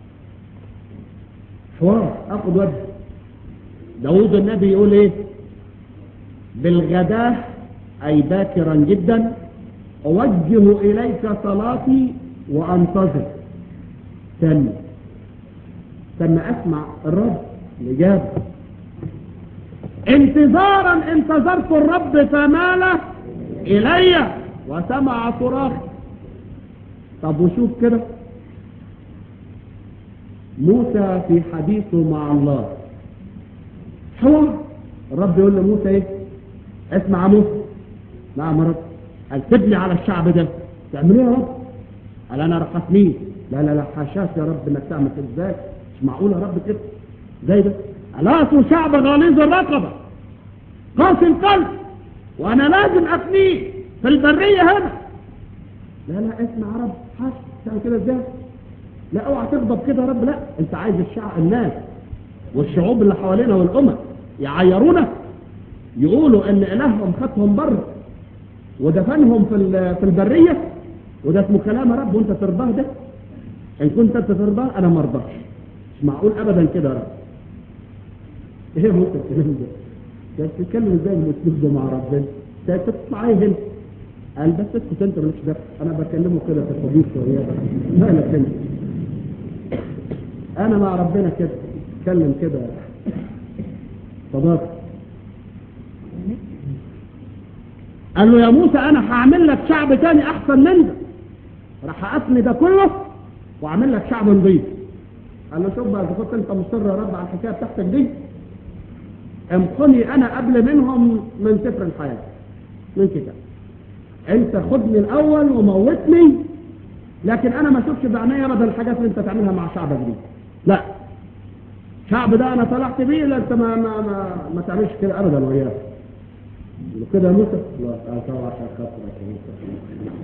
حوار اخد ودي داود النبي يقول ايه بالغداه اي باكرا جدا اوجه اليك صلاتي وانتظر استنى استنى اسمع الرب الاجابه انتظارا انتظرت الرب فمال الي وسمع صراخ طب وشوف كده موسى في حديثه مع الله حوار الرب يقول لموسى ايه اسمع يا موسى نعم يا رب قال سيبني على الشعب ده تعمل ايه يا رب قال انا رقصني لا لا لا حاشاك يا رب انك تعمل كده ازاي مش معقول يا رب كده زي ده قال شعب غليظ الرقبه قاسي القلب وانا لازم افنيه في البريه هنا لا لا اسمع يا رب حاش تعمل كده ازاي لا اوعى تغضب كده يا رب لا انت عايز الشعب الناس والشعوب اللي حوالينا والامم يعيرونا يقولوا ان الههم خدهم بره ودفنهم في في البريه وده اسمه كلام يا رب وانت ترضاه ده ان كنت انت ترضاه انا ما ارضاش مش معقول ابدا كده يا رب ايه ممكن الكلام ده ده بتتكلم ازاي بالاسلوب ده مع ربنا ده تطلع ايه هنا قال بس اسكت انت مالكش دخل انا بكلمه كده في الحديث وياه مالك انت انا مع ربنا كده اتكلم كده صداقة قال له يا موسى انا هعمل لك شعب تاني احسن من ده راح اقفني ده كله واعمل لك شعب نظيف قال له شوف بقى اذا كنت انت مصر يا رب على الحكايه بتاعتك دي امحني انا قبل منهم من سفر الحياه من كده انت خدني الاول وموتني لكن انا ما اشوفش بعينيا بدل الحاجات اللي انت تعملها مع شعبك دي لا الشعب ده انا طلعت بيه لا انت ما ما ما, ما تعملش كده ابدا وياه كده يا موسى لا طبعا عشان خاطرك يا موسى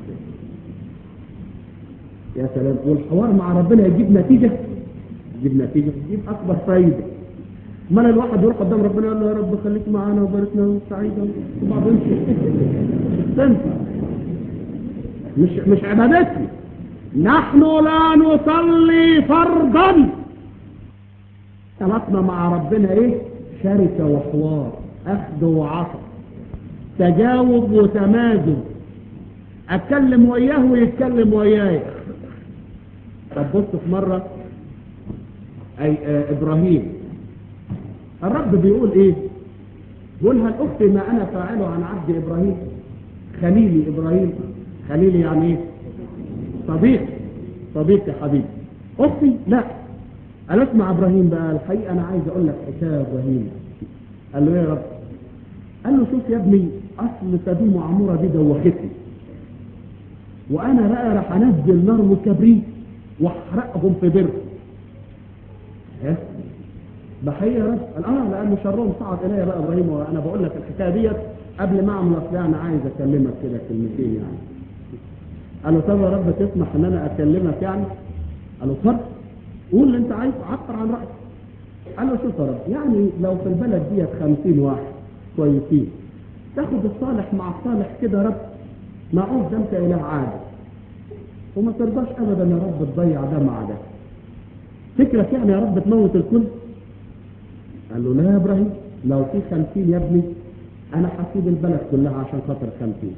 يا سلام والحوار مع ربنا يجيب نتيجة يجيب نتيجة يجيب أكبر فايدة امال الواحد يروح قدام ربنا يقول له يا رب خليك معانا وبارك لنا سعيدا وبعدين تنفع مش مش عبادتنا نحن لا نصلي فرضا علاقنا مع ربنا ايه شركة وحوار اخذ وعطا تجاوب وتمازج اتكلم وياه ويتكلم وياي طب بص في مرة اي آه ابراهيم الرب بيقول ايه بيقول هل اختي ما انا فاعله عن عبد ابراهيم خليلي ابراهيم خليلي يعني ايه صديق صديق يا حبيبي اختي لا قال اسمع ابراهيم بقى الحقيقه انا عايز اقول لك حكايه يا ابراهيم قال له ايه يا رب قال له شوف يا ابني اصل سدوم وعموره دي دوختني وانا بقى راح انزل نار وكبريت واحرقهم في بر ها بحقيقة يا رب قال اه لان شرهم صعد الي بقى ابراهيم وانا بقول لك الحكايه ديت قبل ما اعمل اصل انا عايز اكلمك كده كلمتين يعني قال له طب يا رب تسمح ان انا اكلمك يعني قال له اتفضل قول اللي انت عايزه عبر عن رايك قال له شوف يا رب يعني لو في البلد ديت 50 واحد كويسين تاخد الصالح مع الصالح كده يا رب معقول ده انت اله عادل وما ترضاش ابدا يا رب تضيع ده مع ده فكرك يعني يا رب تموت الكل قال له لا يا ابراهيم لو في خمسين يا ابني انا هسيب البلد كلها عشان خاطر خمسين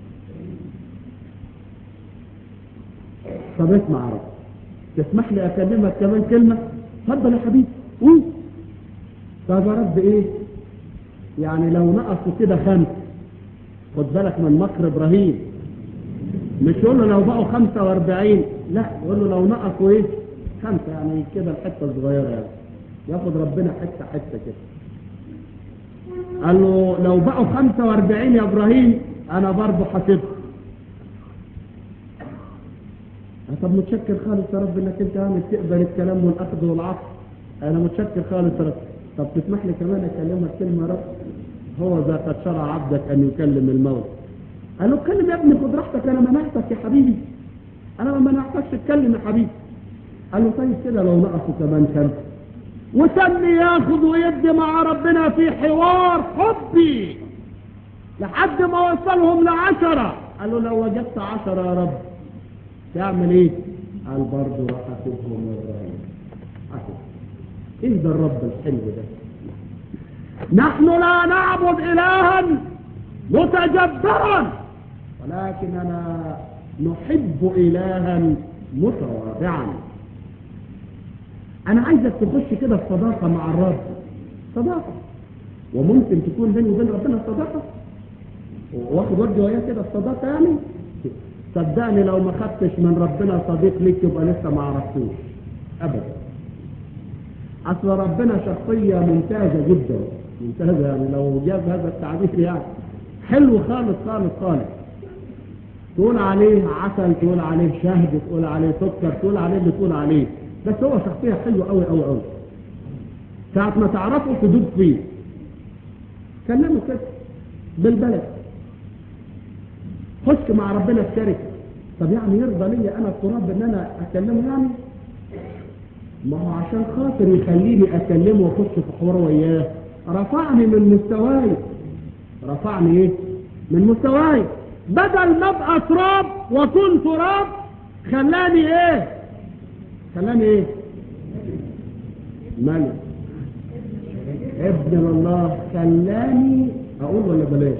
طب اسمع يا رب تسمح لي اكلمك كمان كلمة اتفضل يا حبيبي قول طب يا رب ايه يعني لو نقصوا كده خمس خد بالك من مكر ابراهيم مش يقول له لو بقوا 45 لا يقول له لو نقصوا ايه خمسة يعني كده الحتة الصغيرة يعني ياخد ربنا حتة حتة كده قال له لو بقوا 45 يا ابراهيم انا برضه حاسبها طب متشكر خالص يا رب انك انت يعني تقبل الكلام والاخذ والعطف انا متشكر خالص يا رب طب تسمح لي كمان اكلمك كلمه يا رب هو ذا قد شرع عبدك ان يكلم الموت قال له اتكلم يا ابني خد راحتك انا منعتك يا حبيبي انا ما منعتكش اتكلم يا حبيبي قال له طيب كده لو نقصوا كمان خمسه وسمي ياخد ويدي مع ربنا في حوار حبي لحد ما وصلهم لعشرة قال له لو وجدت عشرة يا رب تعمل ايه قال برضه راح اسيبهم يا ابراهيم اسيبهم ايه ده الرب الحلو ده نحن لا نعبد الها متجبرا ولكننا نحب الها متواضعا انا عايزك تخش كده في صداقه مع الرب صداقه وممكن تكون بيني وبين ربنا صداقه واخد ودي وياه كده الصداقه يعني صدقني لو ما خدتش من ربنا صديق ليك يبقى لسه ما عرفتوش ابدا اصل ربنا شخصيه ممتازه جدا ممتازه يعني لو جاب هذا التعريف يعني حلو خالص خالص خالص تقول عليه عسل تقول عليه شهد تقول عليه سكر تقول عليه اللي تقول عليه بس هو شخصيه حلوه قوي قوي قوي ساعه ما تعرفه تدوب فيه كلمه كده بالبلد خش مع ربنا الشركة طب يعني يرضى لي انا التراب ان انا اكلمه يعني ما هو عشان خاطر يخليني اكلمه واخش في حوار وياه رفعني من مستواي رفعني ايه من مستواي بدل ما ابقى تراب واكون تراب خلاني ايه خلاني ايه ملك ابن الله خلاني اقول ولا بلاش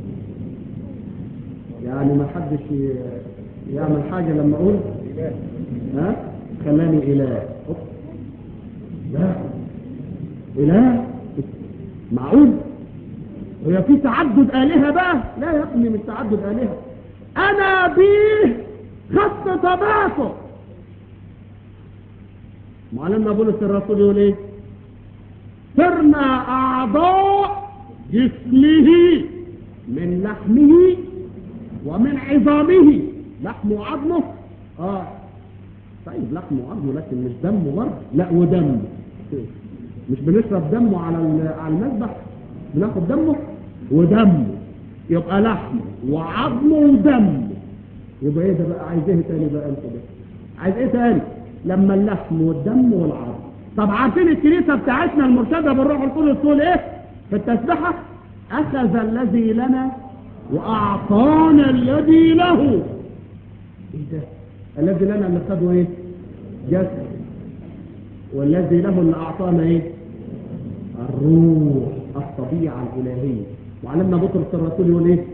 يعني ما حدش يعمل حاجة لما اقول ها خلاني اله لا اله معقول هي في تعدد آلهة بقى لا يا ابني مش تعدد آلهة أنا بيه خدت طبيعته معلمنا بولس الرسول يقول ايه صرنا أعضاء جسمه من لحمه ومن عظامه لحمه وعظمه اه طيب لحمه وعظمه لكن مش دمه برضه لا ودمه مش بنشرب دمه على ال- على المذبح بناخد دمه ودمه يبقى لحمه وعظمه ودمه يبقى ايه ده بقى عايز ايه تاني بقى انت ده عايز ايه تاني لما اللحم والدم والعظم طب عارفين الكنيسه بتاعتنا المرشده بالروح القدس تقول ايه في التسبحه اخذ الذي لنا واعطانا الذي له ايه ده الذي لنا اللي خده ايه جسد والذي له اللي اعطانا ايه الروح الطبيعه الالهيه وعلمنا بطرس الرسول يقول ايه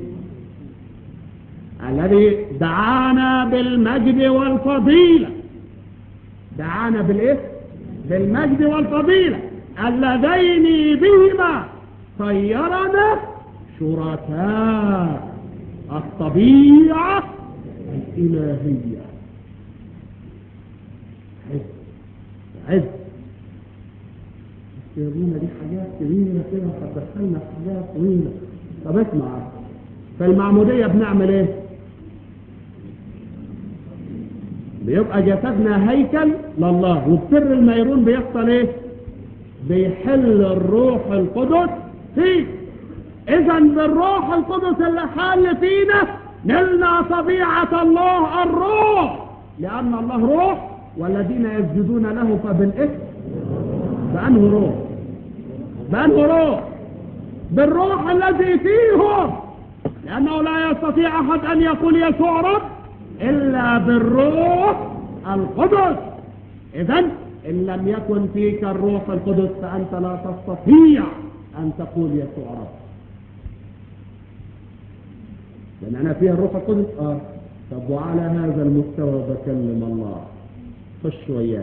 الذي دعانا بالمجد والفضيلة دعانا بالايه بالمجد والفضيلة اللذين بهما صيرنا شركاء الطبيعة الإلهية عز عز السيرونة دي حاجات كبيرة كده هتدخلنا في حاجات طويلة طب اسمع في المعمودية بنعمل ايه بيبقى جسدنا هيكل لله وبسر الميرون بيحصل ايه بيحل الروح القدس فيه اذا بالروح القدس اللي حل فينا نلنا طبيعة الله الروح لان الله روح والذين يسجدون له فبالاسم بأنه روح بأنه روح بالروح الذي فيهم لأنه لا يستطيع أحد أن يقول يسوع رب إلا بالروح القدس إذا إن لم يكن فيك الروح القدس فأنت لا تستطيع أن تقول يسوع رب لأن أنا فيها الروح القدس آه طب وعلى هذا المستوى بكلم الله خش وياه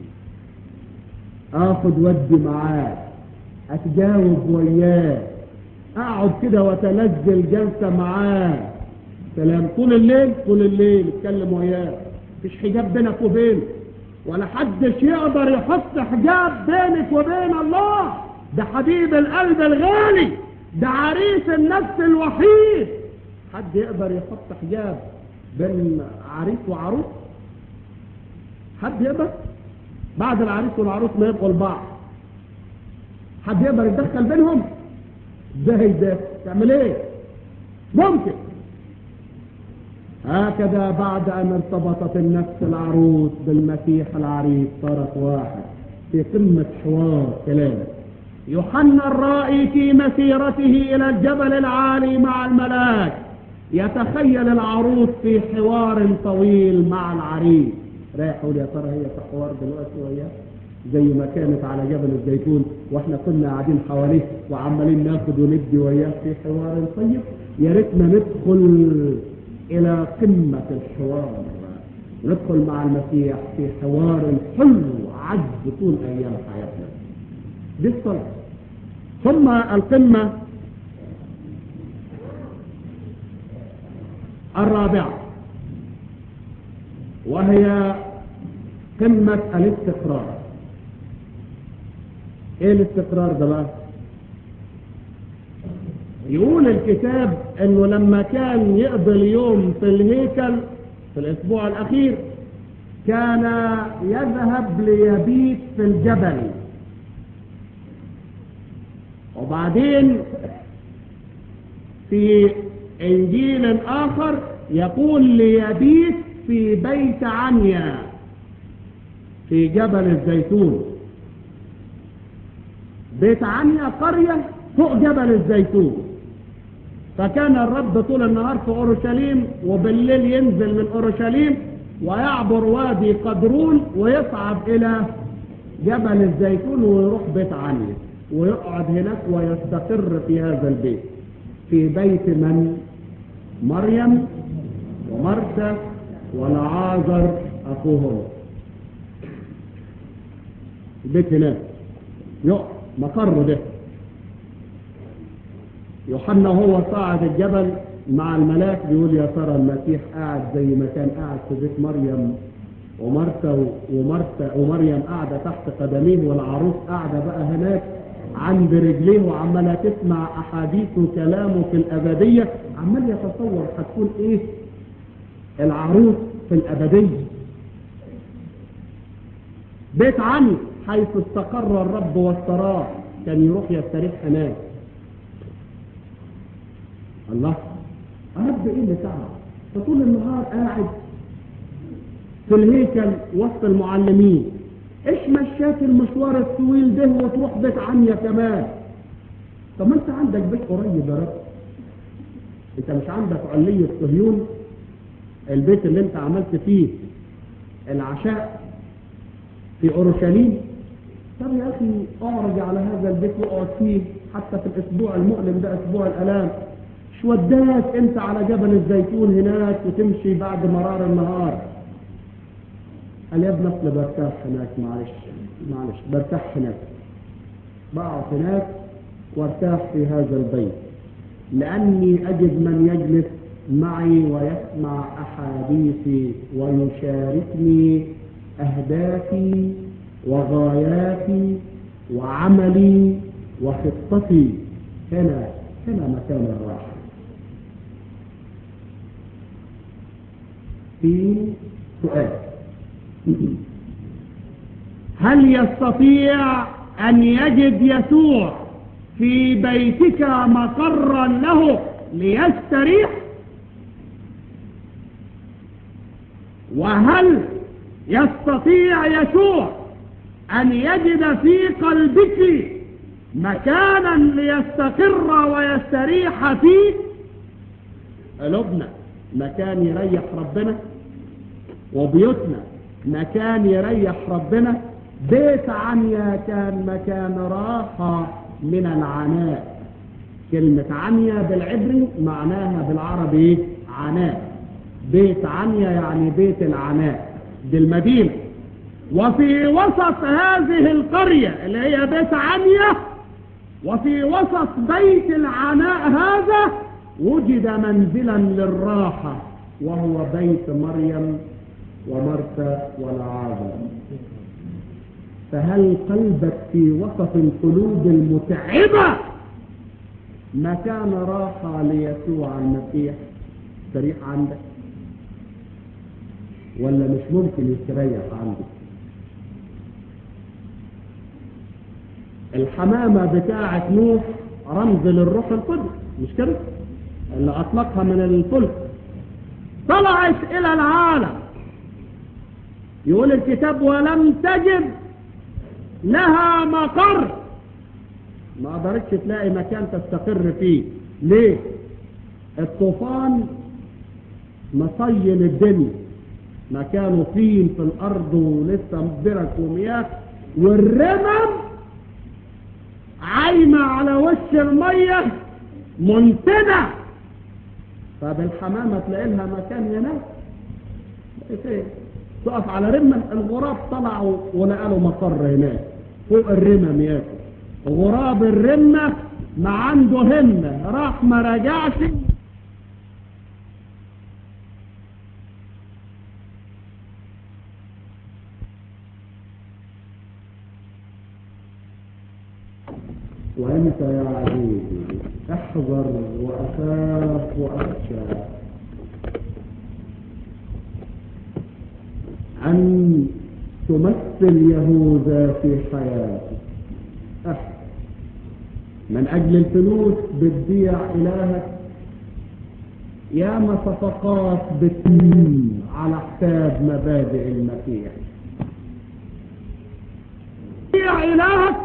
اخد ودي معاه اتجاوب وياه اقعد كده واتنزل جلسة معاه سلام طول الليل طول الليل اتكلم وياه مفيش حجاب بينك وبينه ولا حدش يقدر يحط حجاب بينك وبين الله ده حبيب القلب الغالي ده عريس النفس الوحيد حد يقدر يحط حجاب بين عريس وعروس حد يقدر بعد العريس والعروس ما يبقوا لبعض حد يقدر يتدخل بينهم ازاي ده تعمل ايه ممكن هكذا بعد ان ارتبطت النفس العروس بالمسيح العريس صارت واحد في قمة حوار كلام يوحنا الرائي في مسيرته الى الجبل العالي مع الملاك يتخيل العروس في حوار طويل مع العريس رايح اقول يا ترى هي في حوار دلوقتي وياه زي ما كانت على جبل الزيتون واحنا كنا قاعدين حواليه وعمالين ناخد وندي وياه في حوار طيب يا ريتنا ندخل الى قمة الحوار ندخل مع المسيح في حوار حلو عذب طول ايام حياتنا دي الصلاة ثم القمة الرابعة وهي قمة الاستقرار ايه الاستقرار ده بقى يقول الكتاب انه لما كان يقضي اليوم في الهيكل في الاسبوع الاخير كان يذهب ليبيت في الجبل وبعدين في انجيل اخر يقول ليبيت في بيت عنيا في جبل الزيتون بيت عنيا قرية فوق جبل الزيتون فكان الرب طول النهار في أورشليم وبالليل ينزل من أورشليم ويعبر وادي قدرون ويصعد إلى جبل الزيتون ويروح بيت عنيا ويقعد هناك ويستقر في هذا البيت في بيت من مريم ومرثا ولعازر أخوهم البيت هناك يقف مقره ده يوحنا وهو صاعد الجبل مع الملاك بيقول يا ترى المسيح قاعد زي ما كان قاعد في بيت مريم ومرتا ومرتا ومريم قاعدة تحت قدميه والعروس قاعدة بقى هناك عند رجليه وعمالة تسمع أحاديثه وكلامه في الأبدية عمال يتصور هتكون إيه العروس في الأبدية بيت عني حيث استقر الرب واستراح كان يروح يستريح هناك الله رب ايه اللي تعب فطول النهار قاعد في الهيكل وسط المعلمين ايش مشاك المشوار الطويل ده وتروح بيت عنيا كمان طب ما انت عندك بيت قريب يا رب انت مش عندك علية صهيون البيت اللي انت عملت فيه العشاء في اورشليم طب يا اخي اعرج على هذا البيت واقعد فيه حتى في الاسبوع المؤلم ده اسبوع الالام شو وداك انت على جبل الزيتون هناك وتمشي بعد مرار النهار قال يا ابن اصل برتاح هناك معلش معلش برتاح هناك بقعد هناك وارتاح في هذا البيت لاني اجد من يجلس معي ويسمع احاديثي ويشاركني اهدافي وغاياتي وعملي وخطتي هنا هنا مكان الراحه في سؤال هل يستطيع أن يجد يسوع في بيتك مقرا له ليستريح وهل يستطيع يسوع أن يجد في قلبك مكانا ليستقر ويستريح فيه قلوبنا مكان يريح ربنا وبيوتنا مكان يريح ربنا بيت عنيا كان مكان راحة من العناء كلمة عنيا بالعبري معناها بالعربي ايه؟ عناء بيت عنيا يعني بيت العناء دي المدينة وفي وسط هذه القرية اللي هي بيت عنيا وفي وسط بيت العناء هذا وجد منزلا للراحة وهو بيت مريم ومرتا والعازر فهل قلبك في وسط القلوب المتعبة مكان راحة ليسوع المسيح استريح عندك ولا مش ممكن يستريح عندك الحمامة بتاعة نوح رمز للروح القدس مش كده اللي اطلقها من الفلك طلعت الى العالم يقول الكتاب ولم تجد لها مقر ما قدرتش تلاقي مكان تستقر فيه ليه الطوفان مصين الدنيا مكانه طين في الارض ولسه برك ومياه والرمم عايمة على وش المية منتنة طب الحمامة تلاقي لها مكان هناك ايه تقف على رمة الغراب طلع ولقى له مقر هناك فوق الرمم ياكل غراب الرمة ما عنده همة راح ما رجعش وانت يا عزيزي احذر واخاف واخشى ان تمثل يهوذا في حياتك احذر من اجل الفلوس بتبيع الهك ياما صفقات بتمين على حساب مبادئ المسيح بيع الهك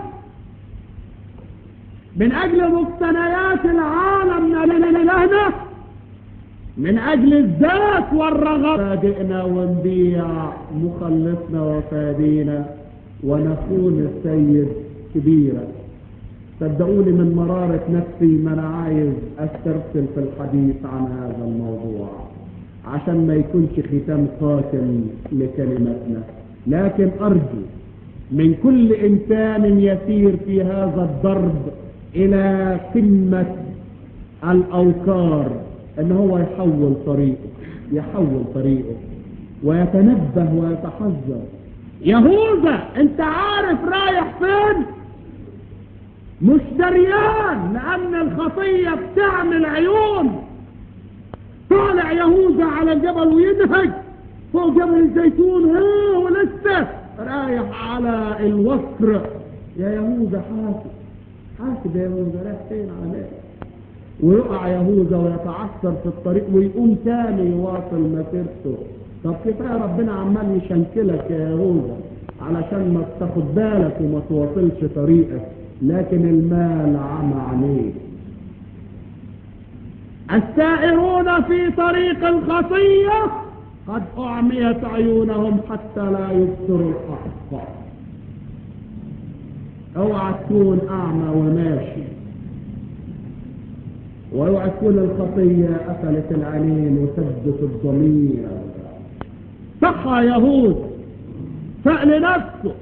من اجل مقتنيات العالم من الهنا من اجل الذات والرغب فادئنا ونبيع مخلصنا وفادينا ونكون السيد كبيرا صدقوني من مرارة نفسي ما انا عايز استرسل في الحديث عن هذا الموضوع عشان ما يكونش ختام قاتل لكلمتنا لكن ارجو من كل انسان يسير في هذا الضرب الى قمة الأوكار ان هو يحول طريقه يحول طريقه ويتنبه ويتحذر يهوذا انت عارف رايح فين مش دريان لان الخطية بتعمل عيون طالع يهوذا على الجبل وينهج فوق جبل الزيتون ها ولسه رايح على الوكر يا يهوذا حاسب حاسب يا يهوذا رايح فين على مالك ويقع يهوذا ويتعثر في الطريق ويقوم تاني يواصل مسيرته طب كفايه ربنا عمال يشنكلك يا يهوذا علشان ما تاخد بالك وما تواصلش طريقك لكن المال عمى عينيك السائرون في طريق الخطية قد أعميت عيونهم حتى لا يبصروا الحق اوعى تكون أعمى وماشي واوعى تكون الخطية قتلت العينين وسدت الضمير صحى يهود فأل نفسه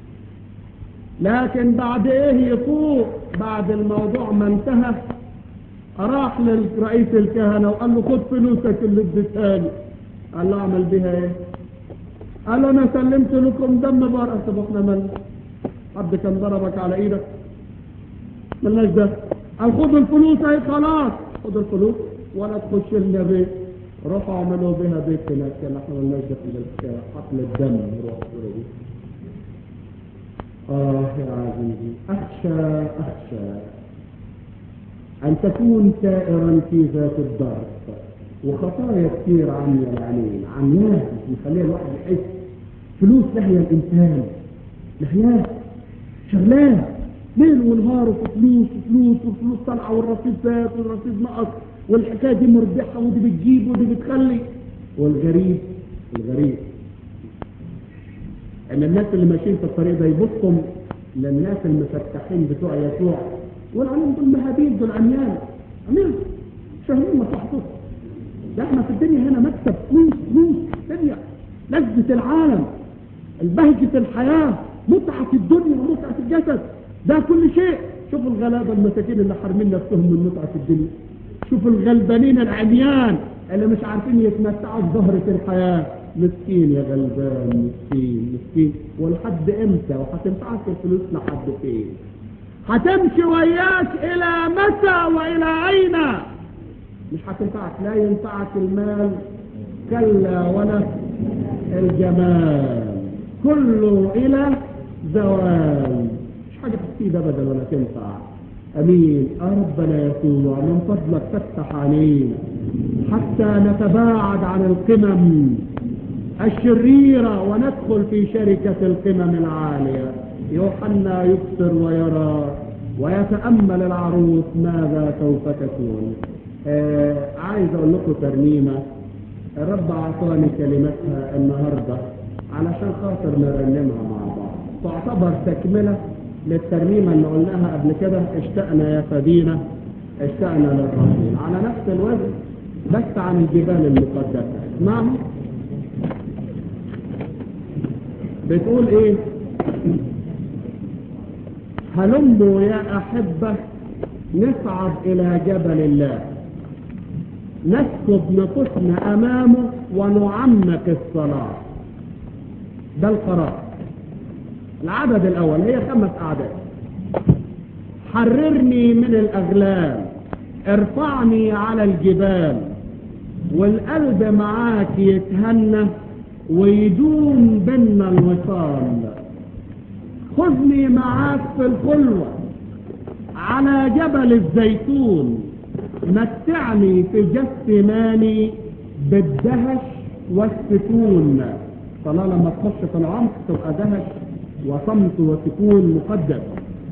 لكن بعد ايه يفوق بعد الموضوع ما انتهى راح لرئيس الكهنة وقال له خد فلوسك اللي اديتها لي قال له اعمل بيها ايه قال له انا سلمت لكم دم برأة طب احنا مال حد كان ضربك على ايدك ملناش ده قال خد الفلوس اهي خلاص خد الفلوس ولا تخش لنا بيت روحوا اعملوا بها بيت هناك كان احنا ملناش دخل حقل الدم روح آه يا عزيزي أخشى أخشى أن تكون سائرا في ذات الدار وخطايا كثير عمي العينين عمياه مخليها الواحد يحس فلوس لهي الإنسان لهياه شغلاه ليل ونهار وفي فلوس وفلوس والفلوس طالعة والرصيد فات والرصيد نقص والحكاية دي مربحة ودي بتجيب ودي بتخلي والغريب الغريب ان الناس اللي ماشيين في الطريق ده يبصوا للناس المفتحين بتوع يسوع والعلم دول مهابيل دول عميان عميان شاهدين مصلحتهم ده احنا في الدنيا هنا مكسب فلوس فلوس دنيا لذة العالم البهجة الحياة متعة الدنيا ومتعة الجسد ده كل شيء شوفوا الغلابة المساكين اللي حارمين نفسهم من متعة الدنيا شوفوا الغلبانين العميان اللي مش عارفين يتمتعوا بزهرة الحياة مسكين يا غلبان مسكين مسكين ولحد امتى وهتنفعك الفلوس لحد فين هتمشي وياك الى متى والى اين مش هتنفعك لا ينفعك المال كلا ولا الجمال كله الى زوال مش حاجة تفيد ابدا ولا تنفع امين يا ربنا يسوع من فضلك تفتح علينا حتى نتباعد عن القمم الشريرة وندخل في شركة القمم العالية يوحنا يبصر ويرى ويتأمل العروس ماذا سوف تكون آه عايز اقول لكم ترنيمة الرب اعطاني كلمتها النهاردة علشان خاطر نرنمها مع بعض تعتبر تكملة للترنيمة اللي قلناها قبل كده اشتقنا يا فدينا اشتقنا للرسول على نفس الوزن بس عن الجبال المقدسة اسمعوا بتقول ايه هلموا يا احبة نصعد الى جبل الله نسكب نفوسنا امامه ونعمق الصلاة ده القرار العدد الاول هي خمس اعداد حررني من الاغلال ارفعني على الجبال والقلب معاك يتهنى ويدوم بينا الوصال خذني معاك في الخلوة على جبل الزيتون متعني في جسماني بالدهش والسكون طالما لما تخش في العمق تبقى دهش وصمت وسكون مقدس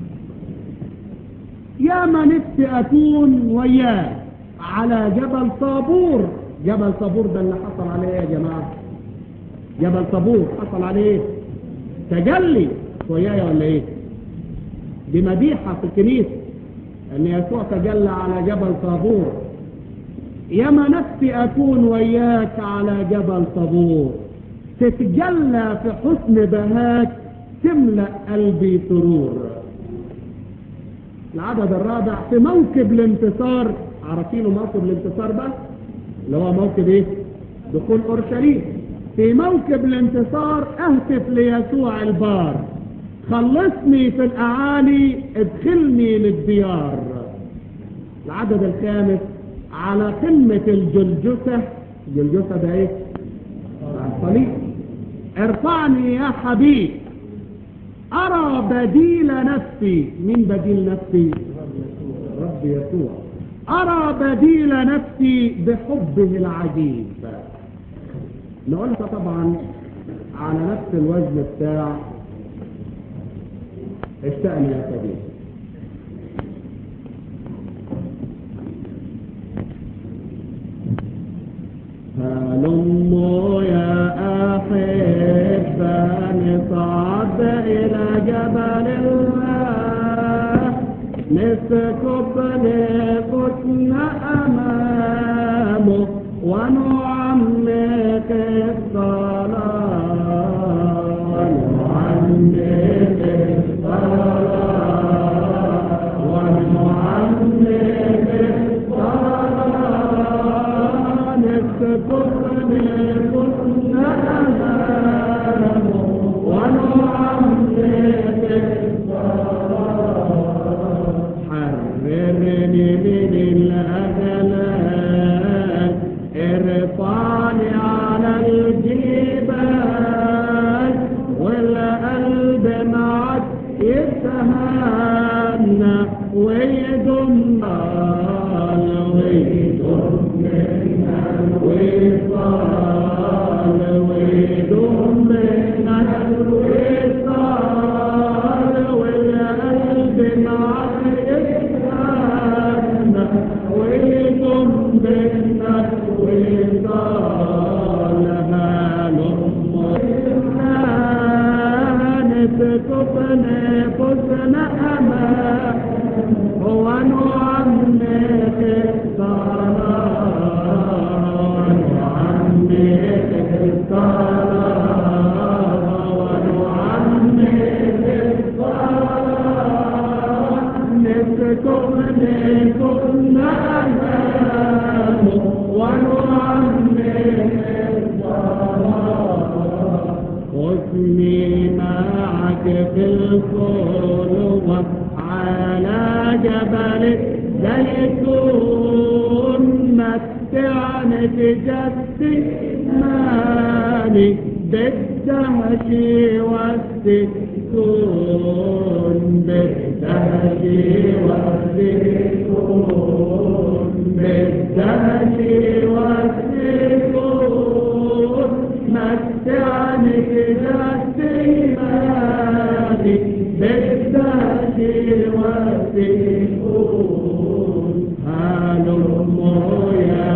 يا ما نفسي اكون وياك على جبل صابور جبل صابور ده اللي حصل عليه يا جماعه جبل صابور حصل عليه تجلي ويايا ولا ايه دي مديحة في الكنيسة ان يسوع تجلى على جبل صابور ياما نفسي اكون وياك على جبل صابور تتجلى في حسن بهاك تملأ قلبي سرور العدد الرابع في موكب الانتصار عارفينه موكب الانتصار بقى اللي هو موكب ايه دخول اورشليم في موكب الانتصار اهتف ليسوع البار خلصني في الاعالي ادخلني للديار العدد الخامس على قمة الجلجثة الجلجثة ده ايه على الصليب ارفعني يا حبيب ارى بديل نفسي مين بديل نفسي رب يسوع ارى بديل نفسي بحبه العجيب نقولها طبعا على نفس الوزن بتاع اشتقني يا صديقي هلموا يا أحبة نصعد إلى جبل الله نسكب نفوسنا أمامه ونعمق الصلاة ونعمق الصلاة ونعمق الصلاة نسكب نفوسنا أمامه ونعمق حررني من الأغلال ارفعني على الجبال والقلب معك يتهنى ويضم ويضم ويصال ويضم ويصال والقلب معك يتهنى ويضم ويصال نسكبنا فزنا أمام ونعمق الصلاة ونعمق الصلاة ونعمق الصلاة نسكبنا فزنا أمام ونعمق الصلاة خذني معك في الخلوة على جبل زيتون متعني بجسدي مالي بالدهش والسكون بالدهش والسكون بالدهش والسكون متعني بجسدي مالي بالدهش والسكون هلموا يا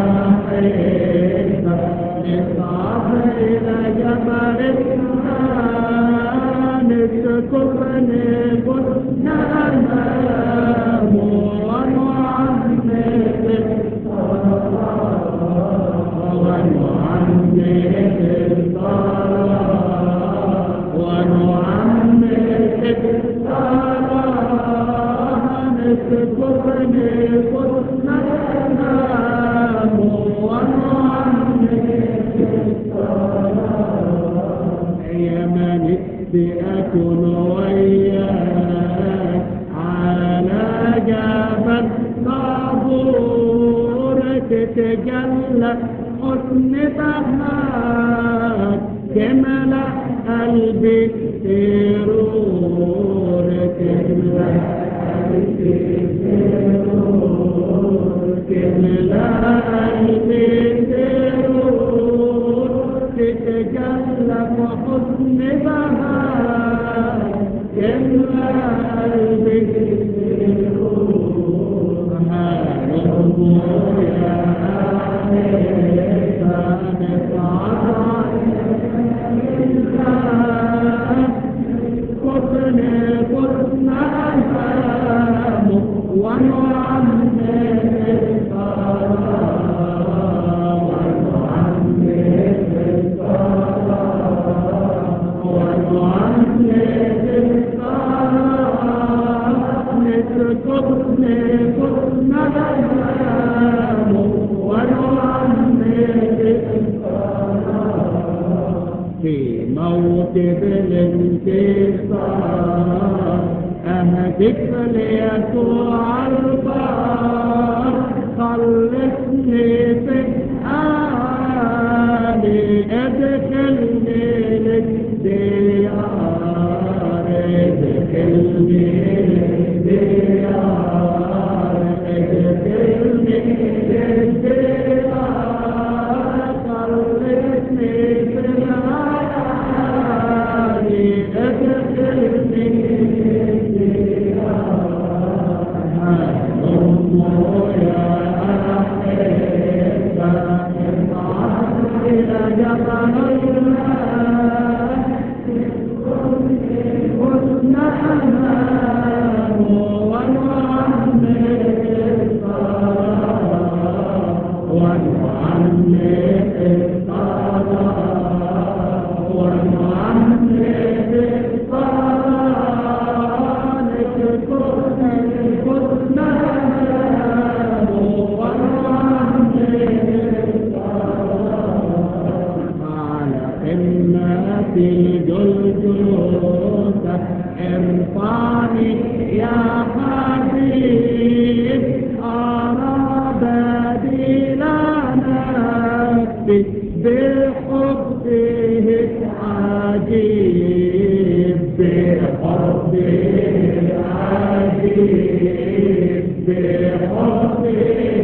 أحبة نصعد إلى جبل الرحمن نسكب نفوسنا أمامه ونعمق الصلاة ونعمق الصلاة ونعمق الصلاة نسكب نفوسنا أمامه ونعمق الصلاة يا من أكون وياك على جبل طابور تتجلى حسن بهاك تملأ قلبي سرور تملأ قلبي سرور تملأ قلبي سرور تتجلى حسن بهاك تملأ قلبي سرور هلموا يا ونعمق الصلاة في موكب الانتصار أهدف ليسوع البار خلصني في آلي ادخلني للديار ادخلني للديار ادخلني للديار خلصني في العالي ادخلني على قمة الجلجلوسة ارفعني يا حبيب أرى بديل نفسي بحبه العجيب بحبه العجيب بحبه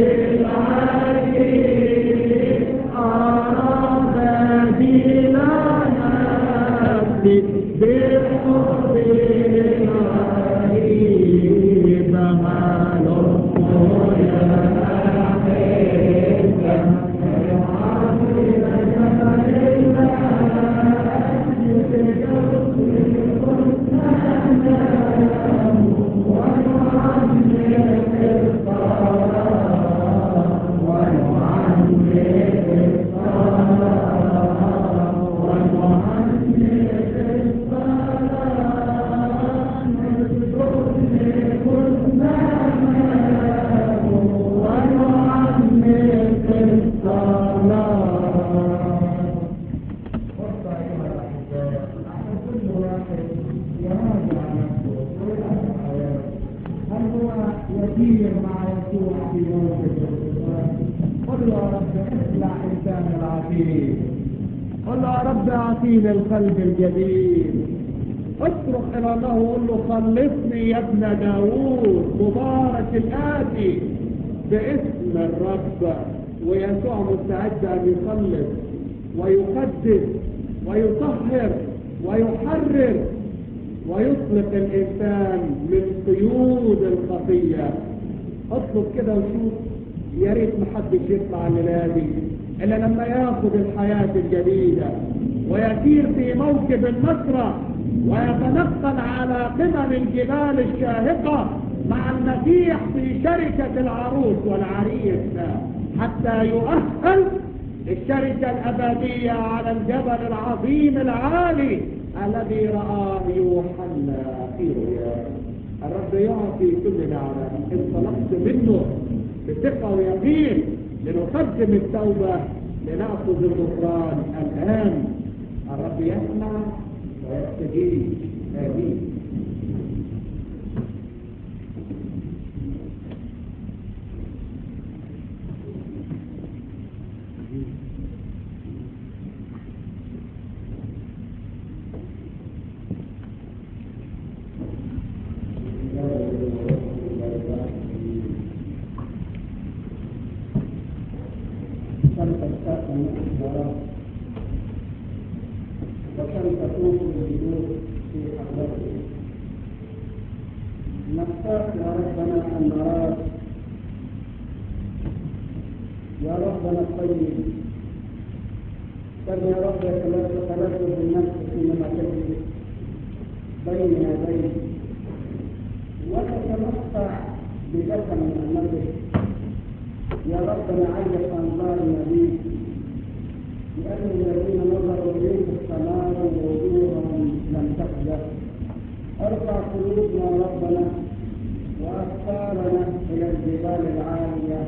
العجيب أرى بديل نفسي بحبه العجيب هلم يا هل هو يسير مع يسوع في موقف الرسول قل له يا رب اخلع انسان العتيق قل له يا رب اعطيني القلب الجديد اصرخ الى الله وقول له خلصني يا ابن داوود مبارك الاتي باسم الرب ويسوع مستعد ان يخلص ويقدس ويطهر ويحرر ويطلق الإنسان من قيود الخطية اطلب كده وشوف يا ريت محدش يطلع الليلة إلا لما ياخد الحياة الجديدة ويسير في موكب النصرة ويتنقل على قمم الجبال الشاهقة مع المسيح في شركة العروس والعريس حتى يؤهل للشركة الأبدية على الجبل العظيم العالي الذي رآه يوحنا في رؤيا الرب يعطي كل نعمة انطلقت منه بثقة ويقين لنقدم التوبة لنأخذ الغفران الآن الرب يسمع ويستجيب آمين وكم تكون الجنود في حضرته نخشاك يا ربنا أن نراك يا ربنا الطيب بل يا رب تلذذ النفس حينما تجد بين يديك وتتمتع بدفن النفس يا ربنا عجب أنظار نبيك لأن الذين نظروا إليك السماء ووجوههم لم تخجل ارفع قلوبنا ربنا وأفكارنا إلى الجبال العالية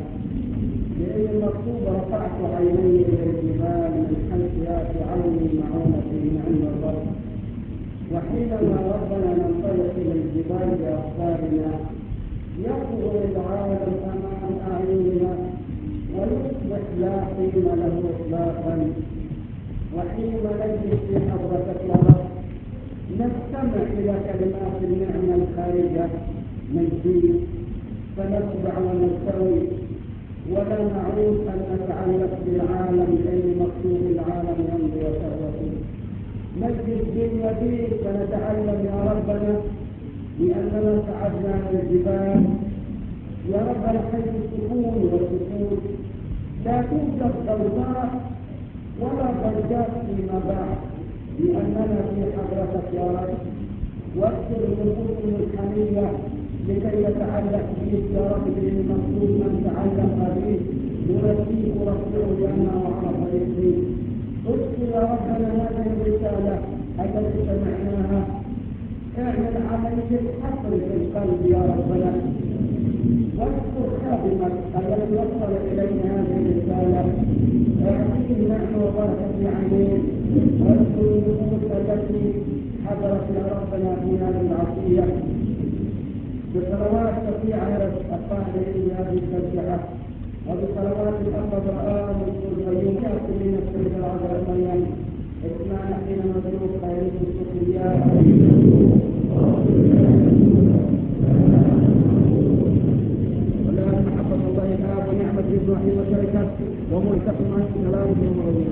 لأن المكتوب رفعت عيني إلى الجبال من حيث يأتي عوني معونتي عند الرب وحينما ربنا ننطلق الى الجبال بافكارنا يصغر العالم امام اعيننا ويصبح لا قيمه له اطلاقا وحينما نجلس في حضرتك يا رب نستمع الى كلمات النعمه الخارجه من فيك فنخضع ونستوي ولا نعود ان نتعلق بالعالم لان مكتوب العالم يمضي وشهوته نجلس بين يديك ونتعلم يا ربنا لاننا صعدنا على الجبال يا ربنا حيث السكون والسكون لا توجد ضوضاء ولا ضجات فيما بعد لاننا في حضرتك يا رب واكثر النفوس المنحنيه لكي نتعلق بك يا رب لان مطلوب ان نتعلق بك نرتيك ورفعه لانه عرف يحييك اذكر يا ربنا هذه الرساله التي سمعناها اعمل عمليه حفر في القلب يا ربنا واذكر خادمك الذي وصل الينا هذه الرساله اعطيه النعمه وبركه في عينيه واذكر النفوس التي حضرت يا ربنا في هذه العصيه بصلوات كثيرة الطاهر إلى هذه التسبحة وبصلوات الأب برآن والقيوم يأتي من السيد العذراء مريم اسمعنا حين نسلك خير السكريات ولله محبة الله الآب ونعمة إبراهيم وشركته وملتقى مع السلام والمروة